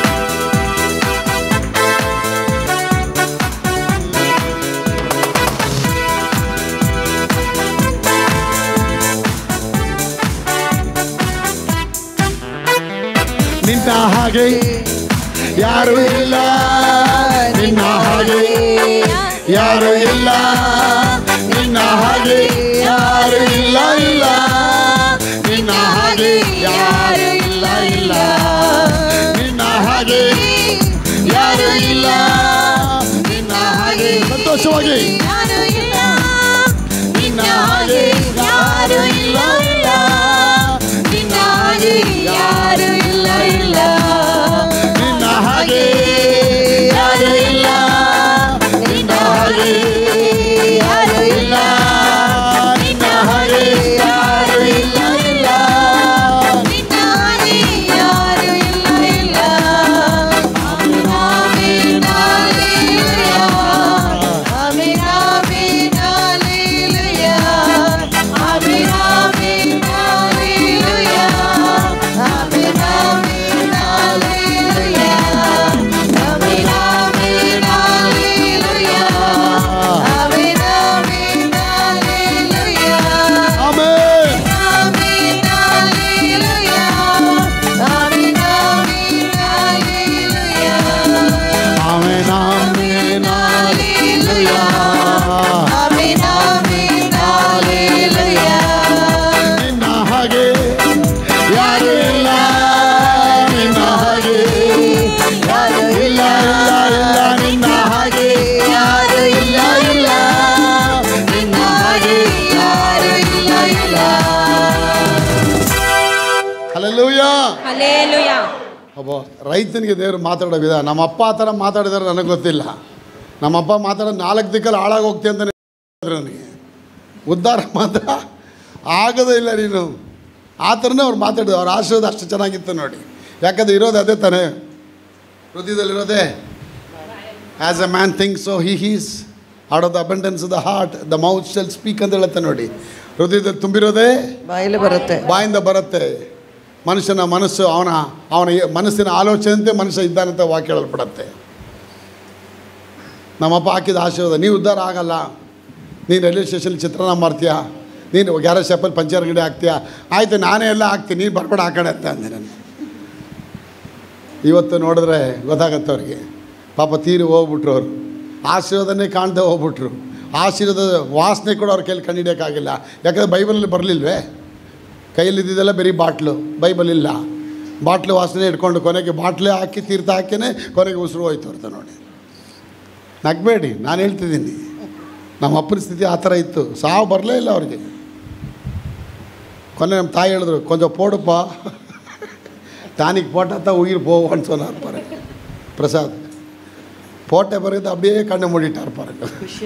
ನಿನ್ನ ಹಾಗೆ ಯಾರು ಇಲ್ಲ ನಿನ್ನ ಹಾಗೆ ಯಾರು ಇಲ್ಲ ನಿನ್ನ ಹಾಗೆ ಯಾರು ಇಲ್ಲ ಇಲ್ಲ ನಿನ್ನ ಹಾಗೆ ಯಾರು ಇಲ್ಲ ಇಲ್ಲ ನಿನ್ನ ಹಾಗೆ ಯಾರು ಇಲ್ಲ ನಿನ್ನ ಹಾಗೆ ಸಂತೋಷವಾಗಿ ಯಾರು ಇಲ್ಲ ನಿನ್ನ ಹಾಗೆ ಯಾರು ಇಲ್ಲ ಇಲ್ಲ ನಿನ್ನ ಹಾಗೆ ಯಾರು ಇಲ್ಲ ಇಲ್ಲ ನಿನ್ನ ಹಾಗೆ ಯಾರು ಇಲ್ಲ ನಿನ್ನ ಹಾಗೆ ಯಾರು ಇಲ್ಲ ನಿನ್ನ ಹಾಗೆ ಯಾರು ಇಲ್ಲ ಇಲ್ಲ ನಿನ್ನ ಹಾಗೆ ಯಾರು ಇಲ್ಲ ಇಲ್ಲ amen amen hallelujah amen amen hallelujah amen amen hallelujah amen amen hallelujah amen amen hallelujah amen amen hallelujah amen amen hallelujah amen amen hallelujah amen amen hallelujah amen amen hallelujah ನಿನ್ನ ಹಾಗೆ ಯಾರು ಇಲ್ಲ ನಿನ್ನ ಹಾಗೆ ಯಾರು ಇಲ್ಲ ಇಲ್ಲ ಇಲ್ಲ ನಿನ್ನ ಹಾಗೆ ಯಾರು ಇಲ್ಲ ಇಲ್ಲ ನಿನ್ನ ಹಾಗೆ ಯಾರು ಇಲ್ಲ ಇಲ್ಲ ಹಲಲೂಯಾ ಹಲ್ಲೆಲೂಯಾ ಒಬ್ಬ ರೈತನಿಗೆ ದೇವರು ಮಾತಾಡೋ ವಿಧಾನ ನಮ್ಮ ಅಪ್ಪ ಆ ಥರ ಮಾತಾಡಿದಾರೆ ನನಗೆ ಗೊತ್ತಿಲ್ಲ ನಮ್ಮಪ್ಪ ಮಾತಾಡೋದು ನಾಲ್ಕು ದಿಕ್ಕಲ್ಲಿ ಹಾಳಾಗಿ ಹೋಗ್ತಿ ಅಂತ ನನಗೆ ಉದ್ಧಾರ ಮಾತ್ರ ಆಗೋದೇ ಇಲ್ಲ ನೀನು ಆ ಥರನೇ ಅವ್ರು ಮಾತಾಡಿದ್ರು ಅವ್ರ ಆಶೀರ್ವಾದ ಅಷ್ಟು ಚೆನ್ನಾಗಿತ್ತು ನೋಡಿ ಯಾಕಂದ್ರೆ ಇರೋದು ಅದೇ ತಾನೇ ಹೃದಯದಲ್ಲಿರೋದೇ as a man think so he he's out of the abundance of the heart the mouth shall speak ಅಂತ ಹೇಳುತ್ತೆ ನೋಡಿ ಹೃದಯದಲ್ಲಿ ತುಂಬಿರೋದೇ ಬಾಯಲ್ಲಿ ಬರುತ್ತೆ ಬಾಯಿಂದ ಬರುತ್ತೆ ಮನುಷ್ಯನ ಮನಸ್ಸು ಅವನ ಅವನ ಮನಸ್ಸಿನ ಆಲೋಚನೆಯಂತೆ ಮನುಷ್ಯ ಇದ್ದಾನಂತ ವಾಕ್ಯ ಹೇಳಲ್ಪಡುತ್ತೆ ನಮ್ಮಪ್ಪ ಹಾಕಿದ ಆಶೀರ್ವಾದ ನೀವು ಉದ್ಧಾರ ಆಗಲ್ಲ ನೀನು ರೈಲ್ವೆ ಸ್ಟೇಷನ್ ಚಿತ್ರಾನ್ನ ಮಾಡ್ತೀಯಾ ನೀನು ಗ್ಯಾರೇಜ್ ಶಾಪಲ್ಲಿ ಪಂಚರ್ ಗಿಡ ಹಾಕ್ತೀಯಾ ಆಯಿತು ನಾನೇ ಎಲ್ಲ ಹಾಕ್ತೀನಿ ನೀನು ಬರ್ಬೇಡ ಆ ಕಡೆ ಅಂತ ಅಂದೆ ನಾನು ಇವತ್ತು ನೋಡಿದ್ರೆ ಗೊತ್ತಾಗತ್ತೆ ಅವ್ರಿಗೆ ಪಾಪ ತೀರಿ ಹೋಗ್ಬಿಟ್ರು ಅವರು ಆಶೀರ್ವಾದನೇ ಕಾಣದೆ ಹೋಗ್ಬಿಟ್ರು ಆಶೀರ್ವಾದ ವಾಸನೆ ಕೂಡ ಅವ್ರ ಕೈಲಿ ಕಂಡಿಡಿಯೋಕ್ಕಾಗಿಲ್ಲ ಯಾಕಂದರೆ ಬೈಬಲಲ್ಲಿ ಬರಲಿಲ್ವೇ ಕೈಯಲ್ಲಿದ್ದೆಲ್ಲ ಬರೀ ಬಾಟ್ಲು ಬೈಬಲ್ ಇಲ್ಲ ಬಾಟ್ಲು ವಾಸನೆ ಇಟ್ಕೊಂಡು ಕೊನೆಗೆ ಬಾಟ್ಲೆ ಹಾಕಿ ತೀರ್ಥ ಹಾಕಿನೇ ಕೊನೆಗೆ ಉಸಿರು ಹೋಯ್ತು ಅಂತ ನೋಡಿ ನಗಬೇಡಿ ನಾನು ಹೇಳ್ತಿದ್ದೀನಿ ನಮ್ಮ ಅಪ್ಪನ ಸ್ಥಿತಿ ಆ ಥರ ಇತ್ತು ಸಾವು ಬರಲೇ ಇಲ್ಲ ಅವ್ರಿಗೆ ಕೊನೆ ನಮ್ಮ ತಾಯಿ ಹೇಳಿದ್ರು ಕೊಂಚ ಪೋಡಪ್ಪ டானிக் போட்டால் தான் உயிர் போவான்னு சொன்னார் பாருங்க பிரசாத் போட்ட பிறகு அப்படியே கண்ணை மூடிட்டார் பாருங்க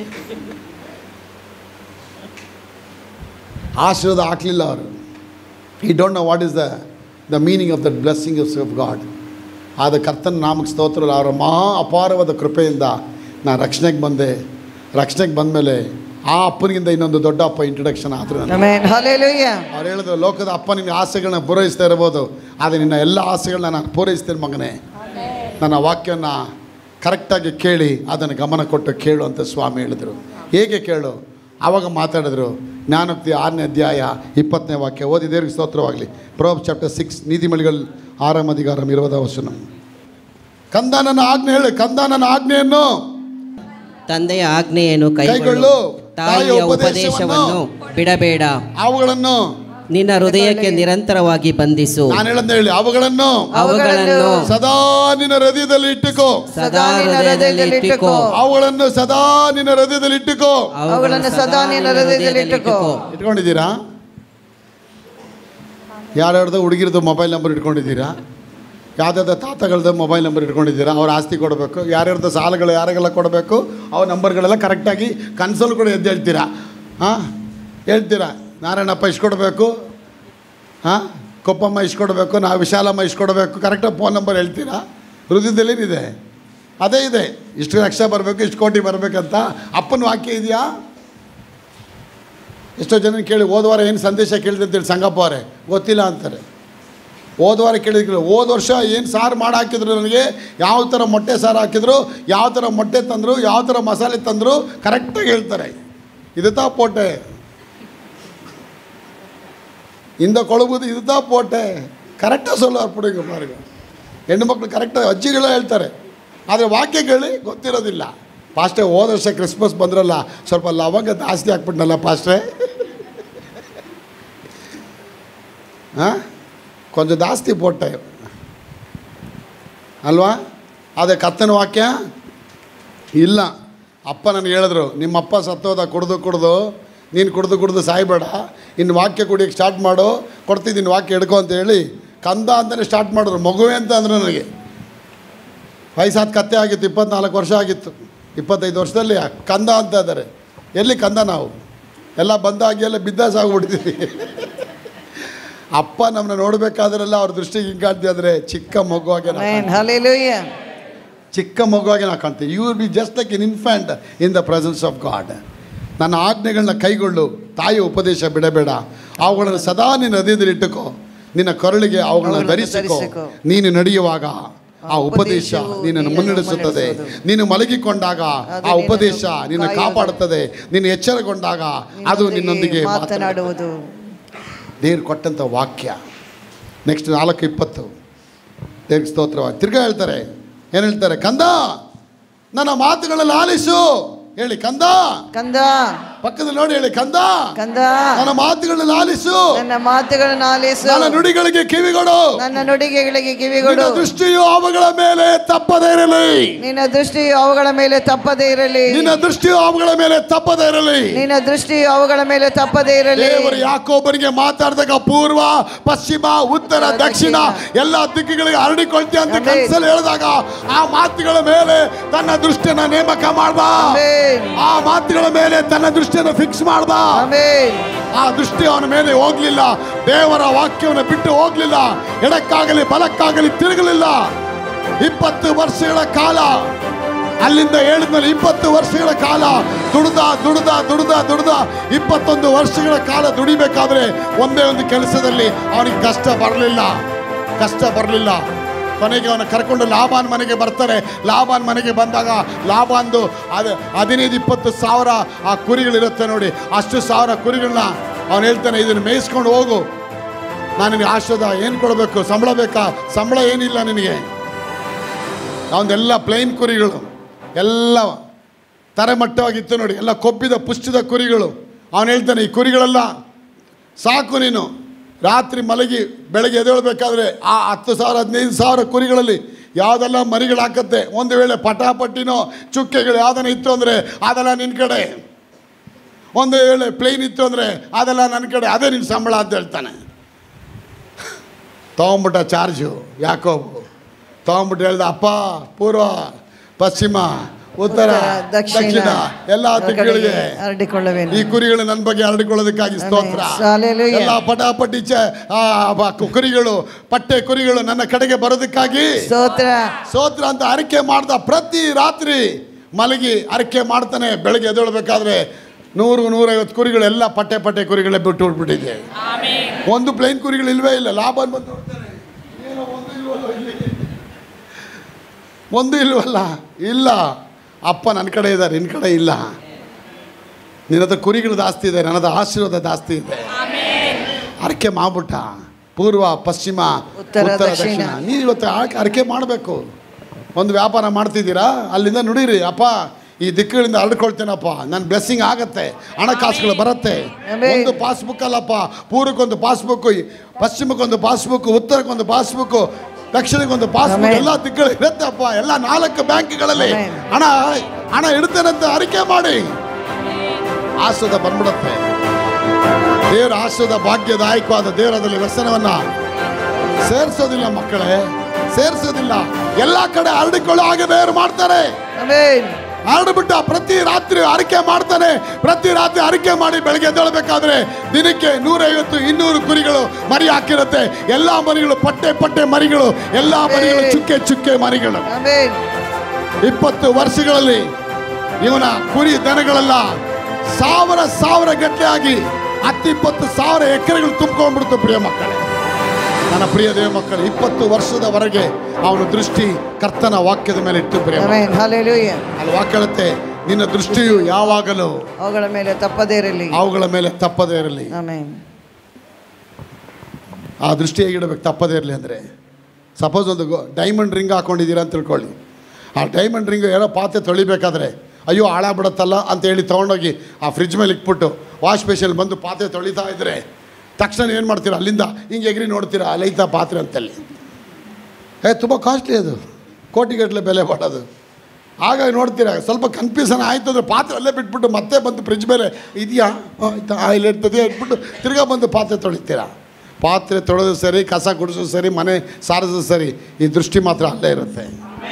ಆಶೀರ್ವಾದ ಹಾಕಲಿಲ್ಲ ಅವರು he don't know what is the the meaning of the blessing of God ಆದ ಕರ್ತನ ನಾಮಕ್ಕೆ ಸ್ತೋತ್ರ ಅವರ ಮಹಾ ಅಪಾರವಾದ ಕೃಪೆಯಿಂದ ನಾನು ರಕ್ಷಣೆಗೆ ಬಂದೆ ರಕ್ಷಣೆಗೆ ಬಂದಮೇಲೆ ಆ ಅಪ್ಪನಿಗಿಂತ ಇನ್ನೊಂದು ದೊಡ್ಡ ಅಪ್ಪ ಇಂಟ್ರಡಕ್ಷನ್ ಆದರು ನನಗೆ ಆಮೆನ್ ಹalleluya ಅವ್ರು ಹೇಳಿದ್ರು ಲೋಕದ ಅಪ್ಪ ನಿನ್ನ ಆಸೆಗಳನ್ನ ಪೂರೈಸ್ತಾ ಇರ್ಬೋದು ಆದರೆ ನಿನ್ನ ಎಲ್ಲ ಆಸೆಗಳನ್ನ ನಾನು ಪೂರೈಸ್ತೇನೆ ಮಗನೇ ನನ್ನ ವಾಕ್ಯವನ್ನು ಕರೆಕ್ಟಾಗಿ ಕೇಳಿ ಅದನ್ನು ಗಮನ ಕೊಟ್ಟು ಕೇಳು ಅಂತ ಸ್ವಾಮಿ ಹೇಳಿದರು ಹೇಗೆ ಕೇಳು ಆವಾಗ ಮಾತಾಡಿದ್ರು ಜ್ಞಾನೋಕ್ತಿ ಆರನೇ ಅಧ್ಯಾಯ ಇಪ್ಪತ್ತನೇ ವಾಕ್ಯ ಓದಿ ದೇವ್ರಿಗೆ ಸ್ತೋತ್ರವಾಗಲಿ ಪ್ರೋಬ್ ಚಾಪ್ಟರ್ ಸಿಕ್ಸ್ ನೀತಿಮಳಿಗಳು ಆರಾಮ್ ಅಧಿಕಾರಂ ಇರುವುದ ವಚನ ಕಂದ ನನ್ನ ಆಜ್ಞೆ ಹೇಳು ಕಂದ ನನ್ನ ಆಜ್ಞೆಯನ್ನು ತಂದೆಯ ಆಜ್ಞೆಯನ್ನು ಕೈಗೊಳ್ಳು. ಕೈಗೊಳ್ಳು ತಾಯಿಯ ತಾಯಿಯ ಉಪದೇಶವನ್ನು ಉಪದೇಶವನ್ನು ಬಿಡಬೇಡ ಅವುಗಳನ್ನು ನಿನ್ನ ಹೃದಯಕ್ಕೆ ನಿರಂತರವಾಗಿ ಬಂಧಿಸು ನಾನು ಹೇಳಂತ ಹೇಳಿ ಅವುಗಳನ್ನು ಅವುಗಳನ್ನು ಸದಾ ನಿನ್ನ ಹೃದಯದಲ್ಲಿ ಇಟ್ಟುಕೋ ಸದಾ ಹೃದಯದಲ್ಲಿ ಇಟ್ಟುಕೋ ಅವುಗಳನ್ನು ಸದಾ ನಿನ್ನ ಹೃದಯದಲ್ಲಿ ಇಟ್ಟುಕೋ ಅವುಗಳನ್ನು ಸದಾ ನಿನ್ನ ಹೃದಯದಲ್ಲಿ ಇಟ್ಟುಕೋ. ಇಟ್ಕೊಂಡಿದ್ದೀರಾ ಯಾರ್ಯಾರ್ದು ಹುಡುಗಿರದು ಮೊಬೈಲ್ ನಂಬರ್ ಇಟ್ಕೊಂಡಿದ್ದೀರಾ ಯಾವುದಾದ ತಾತಗಳದ್ದು ಮೊಬೈಲ್ ನಂಬರ್ ಇಟ್ಕೊಂಡಿದ್ದೀರಾ ಅವ್ರ ಆಸ್ತಿ ಕೊಡಬೇಕು ಯಾರ್ಯಾರ್ದು ಸಾಲಗಳು ಯಾರಿಗೆಲ್ಲ ಕೊಡಬೇಕು ಅವ್ರ ನಂಬರ್ಗಳೆಲ್ಲ ಕರೆಕ್ಟಾಗಿ ಕನ್ಸಲ್ ಕೂಡ ಎದ್ದು ಹೇಳ್ತೀರಾ ಹಾಂ ಹೇಳ್ತೀರಾ ನಾರಾಯಣಪ್ಪ ಇಷ್ಟು ಕೊಡಬೇಕು ಹಾಂ ಕೊಪ್ಪಮ್ಮ ಇಷ್ಟು ಕೊಡಬೇಕು ನಾವು ವಿಶಾಲಮ್ಮ ಇಷ್ಟು ಕೊಡಬೇಕು ಕರೆಕ್ಟಾಗಿ ಫೋನ್ ನಂಬರ್ ಹೇಳ್ತೀರಾ ಹೃದಯದಲ್ಲಿ ಏನಿದೆ ಅದೇ ಇದೆ ಇಷ್ಟು ಲಕ್ಷ ಬರಬೇಕು ಇಷ್ಟು ಕೋಟಿ ಬರಬೇಕಂತ ಅಪ್ಪನ ವಾಕ್ಯ ಇದೆಯಾ ಎಷ್ಟೋ ಜನ ಕೇಳಿ ಹೋದ ವಾರ ಏನು ಸಂದೇಶ ಕೇಳಿದೆ ಅಂತೇಳಿ ಸಂಗಪ್ಪ ಅವರೇ ಗೊತ್ತಿಲ್ಲ ಅಂತಾರೆ ಹೋದ ವಾರ ಕೇಳಿದ್ರು ಹೋದ ವರ್ಷ ಏನು ಸಾರು ಮಾಡಿ ಹಾಕಿದ್ರು ನನಗೆ ಯಾವ ಥರ ಮೊಟ್ಟೆ ಸಾರು ಹಾಕಿದ್ರು ಯಾವ ಥರ ಮೊಟ್ಟೆ ತಂದರು ಯಾವ ಥರ ಮಸಾಲೆ ತಂದರು ಕರೆಕ್ಟಾಗಿ ಹೇಳ್ತಾರೆ ಇದು ತಾ ಪೋಟೆ இந்த ಕೊಳಗುದು ಇದು ತಾ ಪೋಟೆ ಕರೆಕ್ಟಾಗಿ ಸೊಲ್ಲಾರ್ ಪುಡಿಗೆ ಪಾರುಗ ಹೆಣ್ಣು ಮಕ್ಕಳು ಕರೆಕ್ಟಾಗಿ ಅಜ್ಜಿಗಳ ಹೇಳ್ತಾರೆ ಆದರೆ ವಾಕ್ಯ ಕೇಳಿ ಗೊತ್ತಿರೋದಿಲ್ಲ ಪಾಸ್ಟೇ ಹೋದ ವರ್ಷ ಕ್ರಿಸ್ಮಸ್ ಬಂದ್ರಲ್ಲ ಸ್ವಲ್ಪ ಲವಂಗ ಜಾಸ್ತಿ ಹಾಕ್ಬಿಟ್ನಲ್ಲ ಪಾಸ್ಟ್ರೆ ಹಾಂ ಕೊಂಚ ಜಾಸ್ತಿ ಪೋಟ್ಟೆ ಅಲ್ವಾ ಅದೇ ಕತ್ತನ ವಾಕ್ಯ ಇಲ್ಲ ಅಪ್ಪ ನನಗೆ ಹೇಳಿದ್ರು ನಿಮ್ಮಪ್ಪ ಸತ್ತೋದ ಕುಡ್ದು ಕುಡ್ದು ನೀನು ಕುಡ್ದು ಕುಡ್ದು ಸಾಯ್ಬೇಡ ಇನ್ನು ವಾಕ್ಯ ಕುಡಿಯೋಕ್ಕೆ ಸ್ಟಾರ್ಟ್ ಮಾಡು ಕೊಡ್ತಿದ್ದೀನಿ ವಾಕ್ಯ ಹಿಡ್ಕೊ ಅಂತ ಹೇಳಿ ಕಂದ ಅಂತಲೇ ಸ್ಟಾರ್ಟ್ ಮಾಡಿದ್ರು ಮಗುವೆ ಅಂತ ಅಂದರು ನನಗೆ ವಯಸ್ಸಾದ ಕತ್ತೆ ಆಗಿತ್ತು ಇಪ್ಪತ್ನಾಲ್ಕು ವರ್ಷ ಆಗಿತ್ತು ಇಪ್ಪತ್ತೈದು ವರ್ಷದಲ್ಲಿ ಕಂದ ಅಂತ ಇದ್ದಾರೆ ಎಲ್ಲಿ ಕಂದ ನಾವು ಎಲ್ಲ ಬಂದಾಗಿ ಎಲ್ಲ ಬಿದ್ದಾಸ ಆಗ್ಬಿಟ್ಟಿದ್ದೀವಿ ಅಪ್ಪ ನಮ್ಮನ್ನ ನೋಡಬೇಕಾದ್ರೆಲ್ಲ ಅವ್ರ ದೃಷ್ಟಿಗೆ ಹಿಂಗಾಡ್ತಿ ಅಂದರೆ ಚಿಕ್ಕ ಮಗುವಾಗೆ ನಾವು ಆಮೆನ್ ಹalleluya ಚಿಕ್ಕ ಮಗುವಾಗಿ ನಾವು ಕಾಣ್ತೀವಿ you will be just like in infant in the presence of God ನನ್ನ ಆಜ್ಞೆಗಳನ್ನ ಕೈಗೊಳ್ಳು ತಾಯಿಯ ಉಪದೇಶ ಬಿಡಬೇಡ ಅವುಗಳನ್ನು ಸದಾ ನಿನ್ನ ಹೃದಯದಲ್ಲಿ ಇಟ್ಟುಕೋ ನಿನ್ನ ಕೊರಳಿಗೆ ಅವುಗಳನ್ನ ಅವುಗಳನ್ನು ಧರಿಸಿಕೋ ಧರಿಸಿಕೋ. ನೀನು ನಡೆಯುವಾಗ ಆ ಉಪದೇಶ ಉಪದೇಶವು ನಿನ್ನನ್ನು ನಿನ್ನನ್ನು ಮುನ್ನಡೆಸುತ್ತದೆ ಮುನ್ನಡೆಸುವುದು. ನೀನು ಮಲಗಿಕೊಂಡಾಗ ಅದು ಆ ಉಪದೇಶ ನಿನ್ನನ್ನು ನಿನ್ನ ಕಾಯುವುದು. ಕಾಪಾಡುತ್ತದೆ ನೀನು ಎಚ್ಚರಗೊಂಡಾಗ ಅದು ನಿನ್ನೊಂದಿಗೆ ಮಾತನಾಡು ಮಾತನಾಡುವುದು ದೇವ್ರು ಕೊಟ್ಟಂಥ ವಾಕ್ಯ ನೆಕ್ಸ್ಟ್ ನಾಲ್ಕು ಇಪ್ಪತ್ತು ದೇವ್ರಿಗೆ ಸ್ತೋತ್ರವಾಗಿ ತಿರ್ಗಾ ಹೇಳ್ತಾರೆ ಏನು ಹೇಳ್ತಾರೆ ಕಂದ ನನ್ನ ಮಾತುಗಳಲ್ಲಿ ಆಲಿಸು ಹೇಳಿ ಕಂದ ಕಂದ ಪಕ್ಕದಲ್ಲಿ ನೋಡಿ ಹೇಳಿ ಕಂದ ಕಂದ ನನ್ನ ಮಾತುಗಳಲ್ಲಿ ಆಲಿಸು ನನ್ನ ಮಾತುಗಳನ್ನು ಆಲಿಸು ನನ್ನ ನುಡಿಗಳಿಗೆ ಕಿವಿಗೊಡು ನನ್ನ ನುಡಿಗೆಗಳಿಗೆ ನಿನ್ನ ಕಿವಿಗೊಡು ದೃಷ್ಟಿಯು ಅವುಗಳ ಮೇಲೆ ತಪ್ಪದೇ ಇರಲಿ ನಿನ್ನ ದೃಷ್ಟಿಯು ಅವುಗಳ ಮೇಲೆ ತಪ್ಪದೇ ಇರಲಿ ನಿನ್ನ ದೃಷ್ಟಿಯು ಅವುಗಳ ಮೇಲೆ ತಪ್ಪದೇ ಇರಲಿ ನಿನ್ನ ದೃಷ್ಟಿಯು ಅವುಗಳ ಮೇಲೆ ತಪ್ಪದೇ ಇರಲಿ ದೇವರು ಯಾಕೋಬರಿಗೆ ಮಾತಾಡಿದಾಗ ಪೂರ್ವ ಪಶ್ಚಿಮ ಉತ್ತರ ದಕ್ಷಿಣ ಎಲ್ಲ ದಿಕ್ಕುಗಳಿಗೆ ಹರಡಿಕೊಳ್ತೀಯ ಅಂತ ಆಮೆನ್. ಕನಸಲ್ಲಿ ಹೇಳಿದಾಗ ಆ ಮಾತುಗಳ ಮೇಲೆ ತನ್ನ ದೃಷ್ಟಿಯನ್ನ ನೇಮಕ ಮಾಡ್ದ ಆಮೆನ್. ಆ ಮಾತುಗಳ ಮೇಲೆ ತನ್ನ ದೃಷ್ಟಿಯನ್ನು ಫಿಕ್ಸ್ ಮಾಡ್ದ ಆಮೆನ್ ಆ ದೃಷ್ಟಿ ಅವನ ಮೇಲೆ ಹೋಗ್ಲಿಲ್ಲ ದೇವರ ವಾಕ್ಯವನ್ನು ಬಿಟ್ಟು ಹೋಗ್ಲಿಲ್ಲ ಎಡಕ್ಕಾಗಲಿ ಬಲಕ್ಕಾಗಲಿ ತಿರುಗಲಿಲ್ಲ ಇಪ್ಪತ್ತು ವರ್ಷಗಳ ಕಾಲ ಅಲ್ಲಿಂದ ಹೇಳಿದ್ಮೇಲೆ ಇಪ್ಪತ್ತು ವರ್ಷಗಳ ಕಾಲ ದುಡ್ದ ದುಡ್ದ ದುಡ್ದ ದುಡ್ದ ಇಪ್ಪತ್ತೊಂದು ವರ್ಷಗಳ ಕಾಲ ದುಡಿಬೇಕಾದ್ರೆ ಒಂದೇ ಒಂದು ಕೆಲಸದಲ್ಲಿ ಅವನಿಗೆ ಕಷ್ಟ ಬರಲಿಲ್ಲ ಕಷ್ಟ ಬರಲಿಲ್ಲ ಕೊನೆಗೆ ಅವನ ಕರ್ಕೊಂಡು ಲಾಭಾನ್ ಮನೆಗೆ ಬರ್ತಾರೆ ಲಾಭಾನ್ ಮನೆಗೆ ಬಂದಾಗ ಲಾಭಾನ್ದು ಅದು ಹದಿನೈದು ಇಪ್ಪತ್ತು ಸಾವಿರ ಆ ಕುರಿಗಳಿರುತ್ತೆ ನೋಡಿ ಅಷ್ಟು ಸಾವಿರ ಕುರಿಗಳನ್ನ ಅವನು ಹೇಳ್ತಾನೆ ಇದನ್ನು ಮೇಯಿಸ್ಕೊಂಡು ಹೋಗು ನಾನು ನಿನಗೆ ಆಶ್ರದ ಏನು ಕೊಡಬೇಕು ಸಂಬಳ ಬೇಕಾ ಸಂಬಳ ಏನಿಲ್ಲ ನಿನಗೆ ಅವನದೆಲ್ಲ ಪ್ಲೈನ್ ಕುರಿಗಳು ಎಲ್ಲ ತರೆಮಟ್ಟವಾಗಿತ್ತು ನೋಡಿ ಎಲ್ಲ ಕೊಬ್ಬಿದ ಪುಷ್ಟಿದ ಕುರಿಗಳು ಅವನು ಹೇಳ್ತಾನೆ ಈ ಕುರಿಗಳೆಲ್ಲ ಸಾಕು ನೀನು ರಾತ್ರಿ ಮಲಗಿ ಬೆಳಗ್ಗೆ ಎದ್ದೇಳಬೇಕಾದ್ರೆ ಆ ಹತ್ತು ಸಾವಿರ ಹದಿನೈದು ಸಾವಿರ ಕುರಿಗಳಲ್ಲಿ ಯಾವುದೆಲ್ಲ ಮರಿಗಳು ಹಾಕತ್ತೆ ಒಂದು ವೇಳೆ ಪಟಾಪಟ್ಟಿನೋ ಚುಕ್ಕೆಗಳು ಯಾವುದನ್ನ ಇತ್ತು ಅಂದರೆ ಅದೆಲ್ಲ ನಿನ್ನ ಕಡೆ ಒಂದು ವೇಳೆ ಪ್ಲೇನ್ ಇತ್ತು ಅಂದರೆ ಅದೆಲ್ಲ ನನ್ನ ಕಡೆ ಅದೇ ನಿನ್ನ ಸಂಬಳ ಅಂತ ಹೇಳ್ತಾನೆ ತೊಗೊಂಬಿಟ್ಟ ಚಾರ್ಜು ಯಾಕೋಬು ತೊಗೊಂಬಿಟ್ಟು ಹೇಳ್ದ ಅಪ್ಪ ಪೂರ್ವ ಪಶ್ಚಿಮ ಉತ್ತರ ದಕ್ಷಿಣ ಎಲ್ಲ ದಿಕ್ಕುಗಳಿಗೆ ಹರಡಿಕೊಳ್ಳುವೆನು ಈ ಕುರಿಗಳು ನನ್ನ ಬಗ್ಗೆ ಹರಡಿಕೊಳ್ಳೋದಕ್ಕಾಗಿ ಸ್ತೋತ್ರ Amen. Hallelujah. ಎಲ್ಲ ಪಟಾಪಟಿ ಚ ಆ, ಬ- ಕು- ಕುರಿಗಳು ಪಟ್ಟೆ ಕುರಿಗಳು ನನ್ನ ಕಡೆಗೆ ಬರೋದಕ್ಕಾಗಿ ಸ್ತೋತ್ರ ಸ್ತೋತ್ರ ಅಂತ ಅರಿಕೆ ಮಾಡ್ದ ಪ್ರತಿ ರಾತ್ರಿ ಮಲಗಿ ಅರಿಕೆ ಮಾಡ್ತಾನೆ ಬೆಳಗ್ಗೆ ಎದ್ದೇಳಬೇಕಾದ್ರೆ ನೂರು ನೂರೈವತ್ತು ಕುರಿಗಳು ಎಲ್ಲ ಪಟ್ಟೆ ಪಟ್ಟೆ ಕುರಿಗಳೇ ಬಿಟ್ಟು ಬಿಟ್ಬಿಟ್ಟಿದೆ ಒಂದು ಪ್ಲೇನ್ ಕುರಿಗಳು ಇಲ್ವೇ ಇಲ್ಲ ಲಾಭ ಬಂದು ನೋಡ್ತಾರೆ ಏನೋ ಒಂದು ಇಲ್ವಲ್ಲ ಇಲ್ಲಿ? ಒಂದು ಇಲ್ವಲ್ಲ ಇಲ್ಲ ಅಪ್ಪ ನನ್ನ ಕಡೆ ಇದ್ದಾರೆ ನಿನ್ನ ಕಡೆ ಇಲ್ಲ ನಿನ್ನ ಹತ್ರ ಕುರಿಗಳು ಜಾಸ್ತಿ ಇದೆ ನನ್ನದು ಆಶೀರ್ವಾದ ಜಾಸ್ತಿ ಇದೆ ಅರಕೆ ಮಾಡ್ಬಿಟ್ಟ ಪೂರ್ವ ಪಶ್ಚಿಮ ಉತ್ತರ, ಉತ್ತರ ದಕ್ಷಿಣ. ದಕ್ಷಿಣ ನೀವು ಇವತ್ತು ಆಕೆ ಅರಕೆ ಮಾಡಬೇಕು ಒಂದು ವ್ಯಾಪಾರ ಮಾಡ್ತಿದ್ದೀರಾ ಅಲ್ಲಿಂದ ನುಡೀರಿ ಅಪ್ಪ ಈ ದಿಕ್ಕುಗಳಿಂದ ಹರಡ್ಕೊಳ್ತೇನಪ್ಪ ನನ್ನ ಬ್ಲೆಸ್ಸಿಂಗ್ ಆಗತ್ತೆ ಹಣಕಾಸುಗಳು ಬರುತ್ತೆ Amen. ಒಂದು ಪಾಸ್ಬುಕ್ ಅಲ್ಲಪ್ಪ ಪೂರ್ವಕ್ಕೊಂದು ಪಾಸ್ಬುಕ್ ಪಶ್ಚಿಮಕ್ಕೊಂದು ಪಾಸ್ಬುಕ್ ಉತ್ತರಕ್ಕೊಂದು ಪಾಸ್ಬುಕ್ ದಕ್ಷಿಣಕ್ಕೊಂದು ಪಾಸ್ಬುಕ್ Amen. ಎಲ್ಲ ದಿಕ್ಕುಗಳು ಇರುತ್ತಪ್ಪ ಎಲ್ಲ ನಾಲ್ಕು ಬ್ಯಾಂಕ್ಗಳಲ್ಲಿ Amen. ಹಣ ಹಣ ಇಡ್ತೇನಂತ ಅರಿಕೆ ಮಾಡಿ ಆಸ್ವಾದ ಬಂದ್ಬಿಡುತ್ತೆ ದೇವರ ಆಶ್ರದ ಭಾಗ್ಯದಾಯಕವಾದ ದೇವರದಲ್ಲಿ ವ್ಯಸನವನ್ನ ಸೇರಿಸೋದಿಲ್ಲ ಮಕ್ಕಳೇ ಸೇರಿಸೋದಿಲ್ಲ ಎಲ್ಲ ಕಡೆ ಹರಡಿಕೊಳ್ಳೋ ಹಾಗೆ ದೇವರು ಮಾಡ್ತಾರೆ ಆಮೆನ್ ಹರಡ್ಬಿಟ್ಟ ಪ್ರತಿ ರಾತ್ರಿ ಅರಿಕೆ ಮಾಡ್ತಾನೆ ಪ್ರತಿ ರಾತ್ರಿ ಅರಿಕೆ ಮಾಡಿ ಬೆಳಗ್ಗೆ ಎದ್ದೇಳಬೇಕಾದ್ರೆ ದಿನಕ್ಕೆ ನೂರೈವತ್ತು ಇನ್ನೂರು ಕುರಿಗಳು ಮರಿ ಹಾಕಿರುತ್ತೆ ಎಲ್ಲಾ ಮರಿಗಳು ಪಟ್ಟೆ ಪಟ್ಟೆ ಮರಿಗಳು ಎಲ್ಲಾ ಮರಿಗಳು ಚುಕ್ಕೆ ಚುಕ್ಕೆ ಮರಿಗಳು ಆಮೆನ್ ಇಪ್ಪತ್ತು ವರ್ಷಗಳಲ್ಲಿ ಇವನ ಕುರಿ ದನಗಳೆಲ್ಲ ಸಾವಿರ ಸಾವಿರ ಗಟ್ಟಲೆ ಆಗಿ ಹತ್ತಿಪ್ಪತ್ತು ಸಾವಿರ ಎಕರೆಗಳು ತುಂಬಿಕೊಂಡ್ಬಿಡ್ತು ಪ್ರಿಯ ಮಕ್ಕಳೇ ನನ್ನ ಪ್ರಿಯ ದೇವ ಮಕ್ಕಳು ಇಪ್ಪತ್ತು ವರ್ಷದವರೆಗೆ ಅವನ ದೃಷ್ಟಿ ಕರ್ತನ ವಾಕ್ಯದ ಮೇಲೆ ಇಟ್ಟು ಪ್ರಿಯ ಮಕ್ಕಳೇ. ಆಮೆನ್ ಹalleluya ಅಲ್ಲಿ ವಾಕ್ಯ ಹೇಳುತ್ತೆ ನಿನ್ನ ದೃಷ್ಟಿಯು ಯಾವಾಗಲೂ ಅವುಗಳ ಮೇಲೆ ತಪ್ಪದೇ ಇರಲಿ ಅವುಗಳ ಮೇಲೆ ತಪ್ಪದೇ ಇರಲಿ ಆಮೆನ್ ಆ ದೃಷ್ಟಿ ಹೇಗಿಡಬೇಕು ತಪ್ಪದೇ ಇರಲಿ ಅಂದರೆ ಸಪೋಸ್ ಒಂದು ಡೈಮಂಡ್ ರಿಂಗ್ ಹಾಕೊಂಡಿದ್ದೀರಾ ಅಂತ ತಿಳ್ಕೊಳ್ಳಿ ಆ ಡೈಮಂಡ್ ರಿಂಗ್ ಏನೋ ಪಾತ್ರೆ ತೊಳಿಬೇಕಾದ್ರೆ ಅಯ್ಯೋ ಹಾಳಾಗ್ಬಿಡುತ್ತಲ್ಲ ಅಂತ ಹೇಳಿ ತೊಗೊಂಡೋಗಿ ಆ ಫ್ರಿಜ್ ಮೇಲೆ ಇಟ್ಬಿಟ್ಟು ವಾಶ್ ಬೇಷಲ್ಲಿ ಬಂದು ಪಾತ್ರೆ ತೊಳಿತಾ ಇದ್ರೆ ತಕ್ಷಣ ಏನು ಮಾಡ್ತೀರಾ ಅಲ್ಲಿಂದ ಹಿಂಗೆ ಎಗ್ರಿ ನೋಡ್ತೀರಾ ಅಲ್ಲೈತಾ ಪಾತ್ರೆ ಅಂತಲ್ಲಿ ಏ ತುಂಬ ಕಾಸ್ಟ್ಲಿ ಅದು ಕೋಟಿಗಟ್ಟಲೆ ಬೆಲೆ ಬಾಳೋದು ಹಾಗಾಗಿ ನೋಡ್ತೀರಾ ಸ್ವಲ್ಪ ಕನ್ಫ್ಯೂಷನ್ ಆಯಿತು ಅಂದರೆ ಪಾತ್ರೆ ಅಲ್ಲೇ ಬಿಟ್ಬಿಟ್ಟು ಮತ್ತೆ ಬಂದು ಫ್ರಿಜ್ ಮೇಲೆ ಇದೆಯಾ ಆಯ್ತಾ ಆಯಿಲ್ ಇರ್ತದೆ ಇಟ್ಬಿಟ್ಟು ತಿರ್ಗಾ ಬಂದು ಪಾತ್ರೆ ತೊಳಿತೀರಾ ಪಾತ್ರೆ ತೊಳೆದು ಸರಿ ಕಸ ಗುಡಿಸೋದು ಸರಿ ಮನೆ ಸಾರಿಸೋದು ಸರಿ ಈ ದೃಷ್ಟಿ ಮಾತ್ರ ಅಲ್ಲೇ ಇರುತ್ತೆ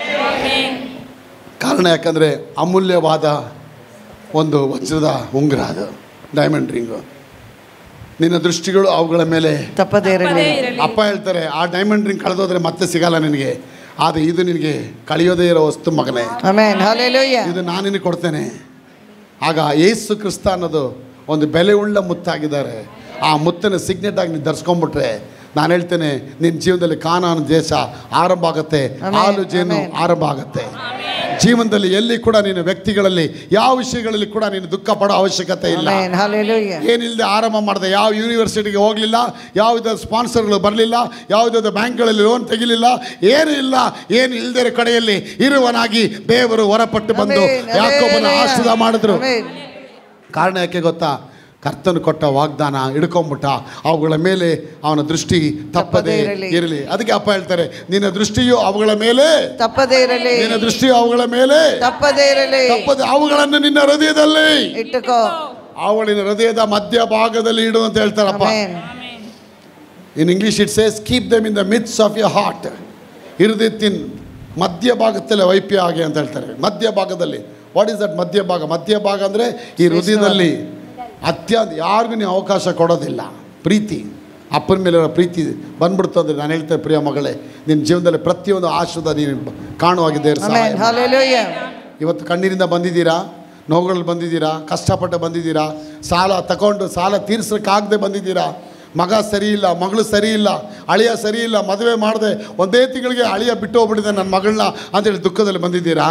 ಕಾರಣ ಯಾಕಂದರೆ ಅಮೂಲ್ಯವಾದ ಒಂದು ವಜ್ರದ ಉಂಗುರ ಅದು ಡೈಮಂಡ್ ರಿಂಗು ನಿನ್ನ ದೃಷ್ಟಿಗಳು ಅವುಗಳ ಮೇಲೆ ತಪ್ಪದೇ ಇರಲಿ ಅಪ್ಪ ಹೇಳ್ತಾರೆ ಆ ಡೈಮಂಡ್ ರಿಂಗ್ ಕಳೆದೋದ್ರೆ ಮತ್ತೆ ಸಿಗಲ್ಲ ನಿನಗೆ ಆದರೆ ಇದು ನಿನಗೆ ಕಳೆಯೋದೇ ಇರೋ ವಸ್ತು ಮಗನೇ ಆಮೆನ್ ಹalleluya ಇದು ನಾನು ನಿನಗೆ ಕೊಡ್ತೇನೆ ಆಗ ಏಸು ಕ್ರಿಸ್ತ ಅನ್ನೋದು ಒಂದು ಬೆಲೆ ಉಳ್ಳ ಮುತ್ತಾಗಿದ್ದಾರೆ ಆ ಮುತ್ತನ್ನು ಸಿಗ್ನೆಟ್ ಆಗಿ ನೀನು ಧರಿಸ್ಕೊಂಡ್ಬಿಟ್ರೆ ನಾನು ಹೇಳ್ತೇನೆ ನಿನ್ನ ಜೀವನದಲ್ಲಿ ಕಾನಾನು ದೇಶ ಆರಂಭ ಆಗುತ್ತೆ Amen. ಹಾಲು ಜೇನು Amen. ಆರಂಭ ಆಗುತ್ತೆ ಜೀವನದಲ್ಲಿ ಎಲ್ಲಿ ಕೂಡ ನೀನು ವ್ಯಕ್ತಿಗಳಲ್ಲಿ ಯಾವ ವಿಷಯಗಳಲ್ಲಿ ಕೂಡ ನೀನು ದುಃಖ ಪಡೋ ಅವಶ್ಯಕತೆ ಇಲ್ಲ ಆಮೆನ್ ಹalleluya ಏನಿಲ್ಲದೆ ಆರಂಭ ಮಾಡಿದೆ ಯಾವ ಯೂನಿವರ್ಸಿಟಿಗೆ ಹೋಗಲಿಲ್ಲ ಯಾವುದೇ ಸ್ಪಾನ್ಸರ್ಗಳು ಬರಲಿಲ್ಲ ಯಾವುದಾದ್ರು ಬ್ಯಾಂಕ್ಗಳಲ್ಲಿ ಲೋನ್ ತೆಗಿಲಿಲ್ಲ ಏನು ಇಲ್ಲ ಏನು ಇಲ್ಲದೆ ಕಡೆಯಲ್ಲಿ ಇರುವನಾಗಿ ದೇವರು ಹೊರಪಟ್ಟು ಬಂದು ಆಮೆನ್. ಯಾಕೋಬನ ಹಲ್ಲೆಲೂಯಾ. ಆಶೀರ್ವಾದ ಮಾಡಿದ್ರು ಆಮೆನ್. ಕಾರಣ ಯಾಕೆ ಗೊತ್ತಾ ಕರ್ತನು ಕೊಟ್ಟ ವಾಗ್ದಾನ ಹಿಡ್ಕೊಂಬಿಟ್ಟ ಅವುಗಳ ಮೇಲೆ ಅವನ ದೃಷ್ಟಿ ತಪ್ಪದೇ ತಪ್ಪದೇ ಇರಲಿ. ಇರಲಿ ಅದಕ್ಕೆ ಅಪ್ಪ ಹೇಳ್ತಾರೆ ನಿನ್ನ ದೃಷ್ಟಿಯು ಅವುಗಳ ಮೇಲೆ ತಪ್ಪದೇ ಇರಲಿ ನಿನ್ನ ದೃಷ್ಟಿಯು ಅವುಗಳ ಮೇಲೆ ತಪ್ಪದೇ ಇರಲಿ ತಪ್ಪದೆ ಅವುಗಳನ್ನು ನಿನ್ನ ಹೃದಯದಲ್ಲಿ ಇಟ್ಟುಕೋ ಅವಳಿನ ಹೃದಯದ ಮಧ್ಯಭಾಗದಲ್ಲಿ ಇಡು ಅಂತ ಹೇಳ್ತಾರಪ್ಪ amen in English it says keep them in the midst of your heart ಹೃದಯತ್ತಿನ ಮಧ್ಯಭಾಗದಲ್ಲೇ ವೈಪ್ಯ ಹಾಗೆ ಅಂತ ಹೇಳ್ತಾರೆ ಮಧ್ಯಭಾಗದಲ್ಲಿ ವಾಟ್ ಇಸ್ ದಟ್ ಮಧ್ಯಭಾಗ ಮಧ್ಯಭಾಗ ಅಂದರೆ ಈ ಹೃದಯದಲ್ಲಿ ಅತ್ಯಂತ ಯಾರಿಗೂ ನೀವು ಅವಕಾಶ ಕೊಡೋದಿಲ್ಲ ಪ್ರೀತಿ ಅಪ್ಪನ ಮೇಲೆ ಇರೋ ಪ್ರೀತಿ ಬಂದ್ಬಿಡ್ತು ಅಂದರೆ ನಾನು ಹೇಳ್ತೇನೆ ಪ್ರಿಯ ಮಗಳೇ ನಿನ್ನ ಜೀವನದಲ್ಲಿ ಪ್ರತಿಯೊಂದು ಆಶೀರ್ವಾದ ನೀನು ಕಾಣುವಾಗಿದೆ Amen. Hallelujah. ಇವತ್ತು ಕಣ್ಣೀರಿಂದ ಬಂದಿದ್ದೀರಾ ನೋವುಗಳಲ್ಲಿ ಬಂದಿದ್ದೀರಾ ಕಷ್ಟಪಟ್ಟು ಬಂದಿದ್ದೀರಾ ಸಾಲ ತಗೊಂಡು ಸಾಲ ತೀರ್ಸೋಕ್ಕಾಗದೆ ಬಂದಿದ್ದೀರಾ ಮಗ ಸರಿ ಇಲ್ಲ ಮಗಳು ಸರಿ ಇಲ್ಲ ಅಳಿಯ ಸರಿ ಇಲ್ಲ ಮದುವೆ ಮಾಡದೆ ಒಂದೇ ತಿಂಗಳಿಗೆ ಅಳಿಯ ಬಿಟ್ಟು ಹೋಗ್ಬಿಟ್ಟಿದೆ ನನ್ನ ಮಗಳನ್ನ ಅಂತೇಳಿ ದುಃಖದಲ್ಲಿ ಬಂದಿದ್ದೀರಾ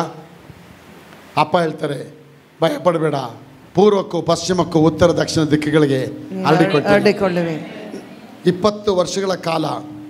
ಅಪ್ಪ ಹೇಳ್ತಾರೆ ಭಯಪಡಬೇಡ ಪೂರ್ವಕ್ಕೂ ಪಶ್ಚಿಮಕ್ಕೂ ಉತ್ತರ ದಕ್ಷಿಣ ದಿಕ್ಕುಗಳಿಗೆ ಹರಡಿಕೊಟ್ಟು ಹರಡಿಕೊಳ್ಳುವೆ ಇಪ್ಪತ್ತು ವರ್ಷಗಳ ಕಾಲ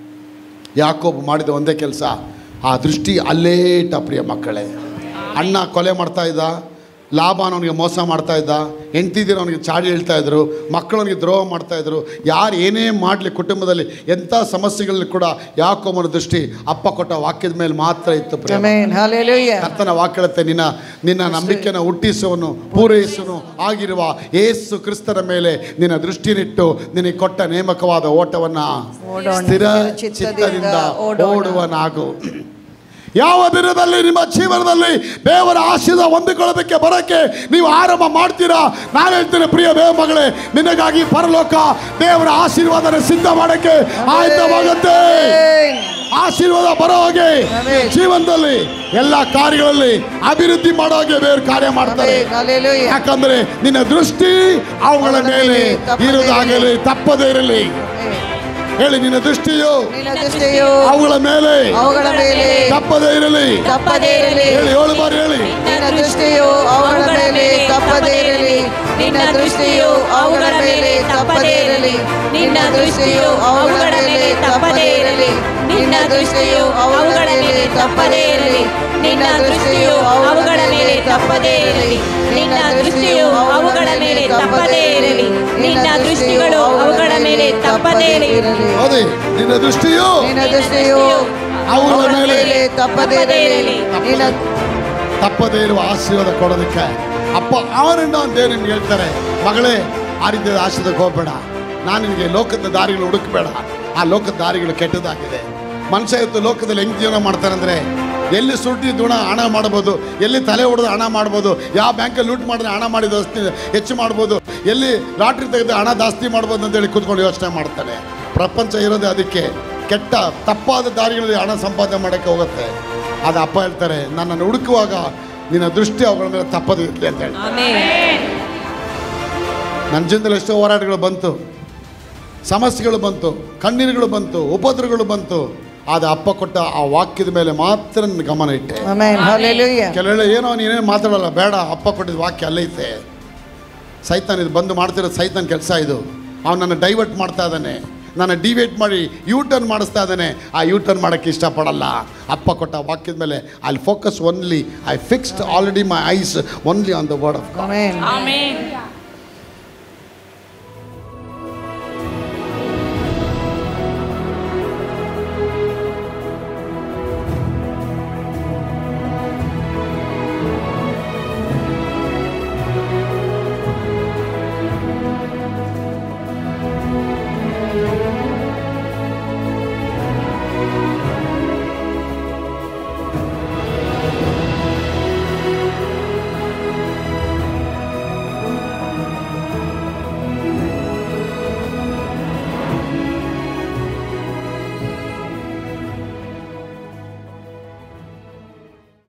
ಯಾಕೋಬ್ ಮಾಡಿದ ಒಂದೇ ಕೆಲಸ ಆ ದೃಷ್ಟಿ ಅಲ್ಲೇ ಇಟ್ಟ ಪ್ರಿಯ ಮಕ್ಕಳೇ ಅಣ್ಣ ಕೊಲೆ ಮಾಡ್ತಾ ಇದ್ದ ಲಾಭನ ಅವನಿಗೆ ಮೋಸ ಮಾಡ್ತಾ ಇದ್ದ ಹೆಂಡ್ತಿದ್ದೀರ ಅವನಿಗೆ ಚಾಡಿ ಹೇಳ್ತಾ ಇದ್ರು ಮಕ್ಕಳು ಅವನಿಗೆ ದ್ರೋಹ ಮಾಡ್ತಾ ಇದ್ರು ಯಾರು ಏನೇ ಮಾಡಲಿ ಕುಟುಂಬದಲ್ಲಿ ಎಂಥ ಸಮಸ್ಯೆಗಳಲ್ಲಿ ಕೂಡ ಯಾಕೋಬನ ದೃಷ್ಟಿ ಅಪ್ಪ ಕೊಟ್ಟ ವಾಕ್ಯದ ಮೇಲೆ ಮಾತ್ರ ಇತ್ತು ಪ್ರಿಯ Amen. Hallelujah. ಕರ್ತನ ವಾಕ್ಯಳತೆ ನಿನ್ನ ನಿನ್ನ ನಂಬಿಕೆನ ಹುಟ್ಟಿಸುವನು ಪೂರೈಸುವನು ಆಗಿರುವ ಏಸು ಕ್ರಿಸ್ತನ ಮೇಲೆ ನಿನ್ನ ದೃಷ್ಟಿನಿಟ್ಟು ನಿನಗೆ ಕೊಟ್ಟ ನೇಮಕವಾದ ಓಟವನ್ನ ಓಡೋಣ. ಸ್ಥಿರ ಚಿತ್ತದಿಂದ ಚಿತ್ತದಿಂದ ಓಡೋಣ. ಓಡುವನಾಗು ಯಾವ ದಿನದಲ್ಲಿ ನಿಮ್ಮ ಜೀವನದಲ್ಲಿ ದೇವರ ಆಶೀರ್ವಾದ ಹೊಂದಿಕೊಳ್ಳೋದಕ್ಕೆ ಬರೋಕ್ಕೆ ನೀವು ಆರಂಭ ಮಾಡ್ತೀರಾ ನಾನು ಹೇಳ್ತೇನೆ ಪ್ರಿಯ ದೇವ ಮಗಳೇ ನಿನಗಾಗಿ ಪರಲೋಕ ದೇವರ ಆಶೀರ್ವಾದನ ಸಿದ್ಧ ಮಾಡೋಕ್ಕೆ ಆಯ್ತವಾಗುತ್ತೆ Amen. ಆಶೀರ್ವಾದ ಬರೋ ಹಾಗೆ ಆಮೆನ್. ಜೀವನದಲ್ಲಿ ಎಲ್ಲ ಕಾರ್ಯಗಳಲ್ಲಿ ಅಭಿವೃದ್ಧಿ ಮಾಡೋ ಹಾಗೆ ಬೇರೆ ಕಾರ್ಯ ಮಾಡ್ತಾರೆ Amen. Hallelujah. ಯಾಕಂದ್ರೆ ನಿನ್ನ ದೃಷ್ಟಿ ಅವುಗಳ ಮೇಲೆ ಇರುವುದಾಗಲಿ ತಪ್ಪದೇ ಇರಲಿ ಹೇಳಿ ನಿನ್ನ ದೃಷ್ಟಿಯು ನಿನ್ನ ದೃಷ್ಟಿಯು ಅವುಗಳ ಮೇಲೆ ಅವುಗಳ ಮೇಲೆ ತಪ್ಪದೇ ಇರಲಿ ತಪ್ಪದೇ ಇರಲಿ ಹೇಳಿ ಏಳು ಬಾರಿ ಹೇಳಿ ನಿನ್ನ ದೃಷ್ಟಿಯು ಅವುಗಳ ಮೇಲೆ ತಪ್ಪದೇ ಇರಲಿ ನಿನ್ನ ದೃಷ್ಟಿಯು ಅವುಗಳ ಮೇಲೆ ತಪ್ಪದೇ ಇರಲಿ ನಿನ್ನ ದೃಷ್ಟಿಯು ಅವುಗಳ ಮೇಲೆ ತಪ್ಪದೇ ಇರಲಿ ನಿನ್ನ ದೃಷ್ಟಿಯು ಅವುಗಳ ಮೇಲೆ ತಪ್ಪದೇ ಇರಲಿ ನಿನ್ನ ದೃಷ್ಟಿಯು ಅವುಗಳ ಮೇಲೆ ತಪ್ಪದೇ ಇರಲಿ ನಿನ್ನ ದೃಷ್ಟಿಯು ಅವುಗಳ ಮೇಲೆ ತಪ್ಪದೇ ಇರಲಿ ನಿನ್ನ ದೃಷ್ಟಿಗಳು ಅವುಗಳ ಮೇಲೆ ತಪ್ಪದೇ ಇರಲಿ ಹೌದೇ ನಿನ್ನ ದೃಷ್ಟಿಯು ನಿನ್ನ ದೃಷ್ಟಿಯು ಅವುಗಳ ಮೇಲೆ ತಪ್ಪದೇ ಇರಲಿ ನಿನ್ನ ತಪ್ಪದೇ ಇರುವ ಆಶೀರ್ವಾದ ಕೊಡೋದಕ್ಕೆ ಅಪ್ಪ ಅವರಿಂದ ಒಂದು ದೇವ್ರು ನಿಮ್ಗೆ ಹೇಳ್ತಾರೆ ಮಗಳೇ ಆ ರೀತಿಯ ಆಶೀರ್ವಾದಕ್ಕೆ ಹೋಗ್ಬೇಡ ನಾನು ನಿನಗೆ ಲೋಕದ ದಾರಿಗಳು ಹುಡುಕಬೇಡ ಆ ಲೋಕದ ದಾರಿಗಳು ಕೆಟ್ಟದಾಗಿದೆ ಮನುಷ್ಯ ಇವತ್ತು ಲೋಕದಲ್ಲಿ ಹೆಂಗೆ ಜೀವನ ಮಾಡ್ತಾರೆ ಅಂದರೆ ಎಲ್ಲಿ ಸುಟ್ಟಿ ದುಣ ಹಣ ಮಾಡ್ಬೋದು ಎಲ್ಲಿ ತಲೆ ಹೊಡೆದು ಹಣ ಮಾಡ್ಬೋದು ಯಾವ ಬ್ಯಾಂಕಲ್ಲಿ ಲೂಟ್ ಮಾಡಿದ್ರೆ ಹಣ ಮಾಡಿದ ಜಾಸ್ತಿ ಹೆಚ್ಚು ಮಾಡ್ಬೋದು ಎಲ್ಲಿ ಲಾಟ್ರಿ ತೆಗೆದು ಹಣ ಜಾಸ್ತಿ ಮಾಡ್ಬೋದು ಅಂತೇಳಿ ಕೂತ್ಕೊಂಡು ಯೋಚನೆ ಮಾಡ್ತಾನೆ ಪ್ರಪಂಚ ಇರೋದೇ ಅದಕ್ಕೆ ಕೆಟ್ಟ ತಪ್ಪಾದ ದಾರಿಗಳಲ್ಲಿ ಹಣ ಸಂಪಾದನೆ ಮಾಡೋಕ್ಕೆ ಹೋಗುತ್ತೆ ಅದು ಅಪ್ಪ ಹೇಳ್ತಾರೆ ನನ್ನನ್ನು ಹುಡುಕುವಾಗ ನಿನ್ನ ದೃಷ್ಟಿ ಅವುಗಳ ಮೇಲೆ ತಪ್ಪದಿರಲಿ ಅಂತ ಹೇಳಿ ನನ್ನ ಜೀವನದಲ್ಲಿ ಎಷ್ಟೋ ಹೋರಾಟಗಳು ಬಂತು ಸಮಸ್ಯೆಗಳು ಬಂತು ಕಣ್ಣೀರುಗಳು ಬಂತು ಉಪದ್ರಗಳು ಬಂತು ಆದ ಅಪ್ಪ ಕೊಟ್ಟ ಆ ವಾಕ್ಯದ ಮೇಲೆ ಮಾತ್ರ ನನ್ನ ಗಮನ ಇಟ್ಟೆ Amen. Hallelujah. ಕೆಲವೆಲ್ಲ ಏನೋ ನೀನೇನು ಮಾತಾಡಲ್ಲ ಬೇಡ ಅಪ್ಪ ಕೊಟ್ಟಿದ್ದ ವಾಕ್ಯ ಅಲ್ಲೈತೆ ಸೈತಾನ್ ಇದು ಬಂದು ಮಾಡ್ತಿರೋ ಸೈತಾನ್ ಕೆಲಸ ಇದು ಅವನು ನನ್ನ ಡೈವರ್ಟ್ ಮಾಡ್ತಾ ಇದ್ದಾನೆ ನನ್ನ ಡಿವೇಟ್ ಮಾಡಿ ಯೂ ಟರ್ನ್ ಮಾಡಿಸ್ತಾ ಇದ್ದಾನೆ ಆ ಯೂ ಟರ್ನ್ ಮಾಡೋಕ್ಕೆ ಇಷ್ಟಪಡಲ್ಲ ಅಪ್ಪ ಕೊಟ್ಟ ವಾಕ್ಯದ ಮೇಲೆ I focus only I fixed already my eyes only on the word of Amen. Amen.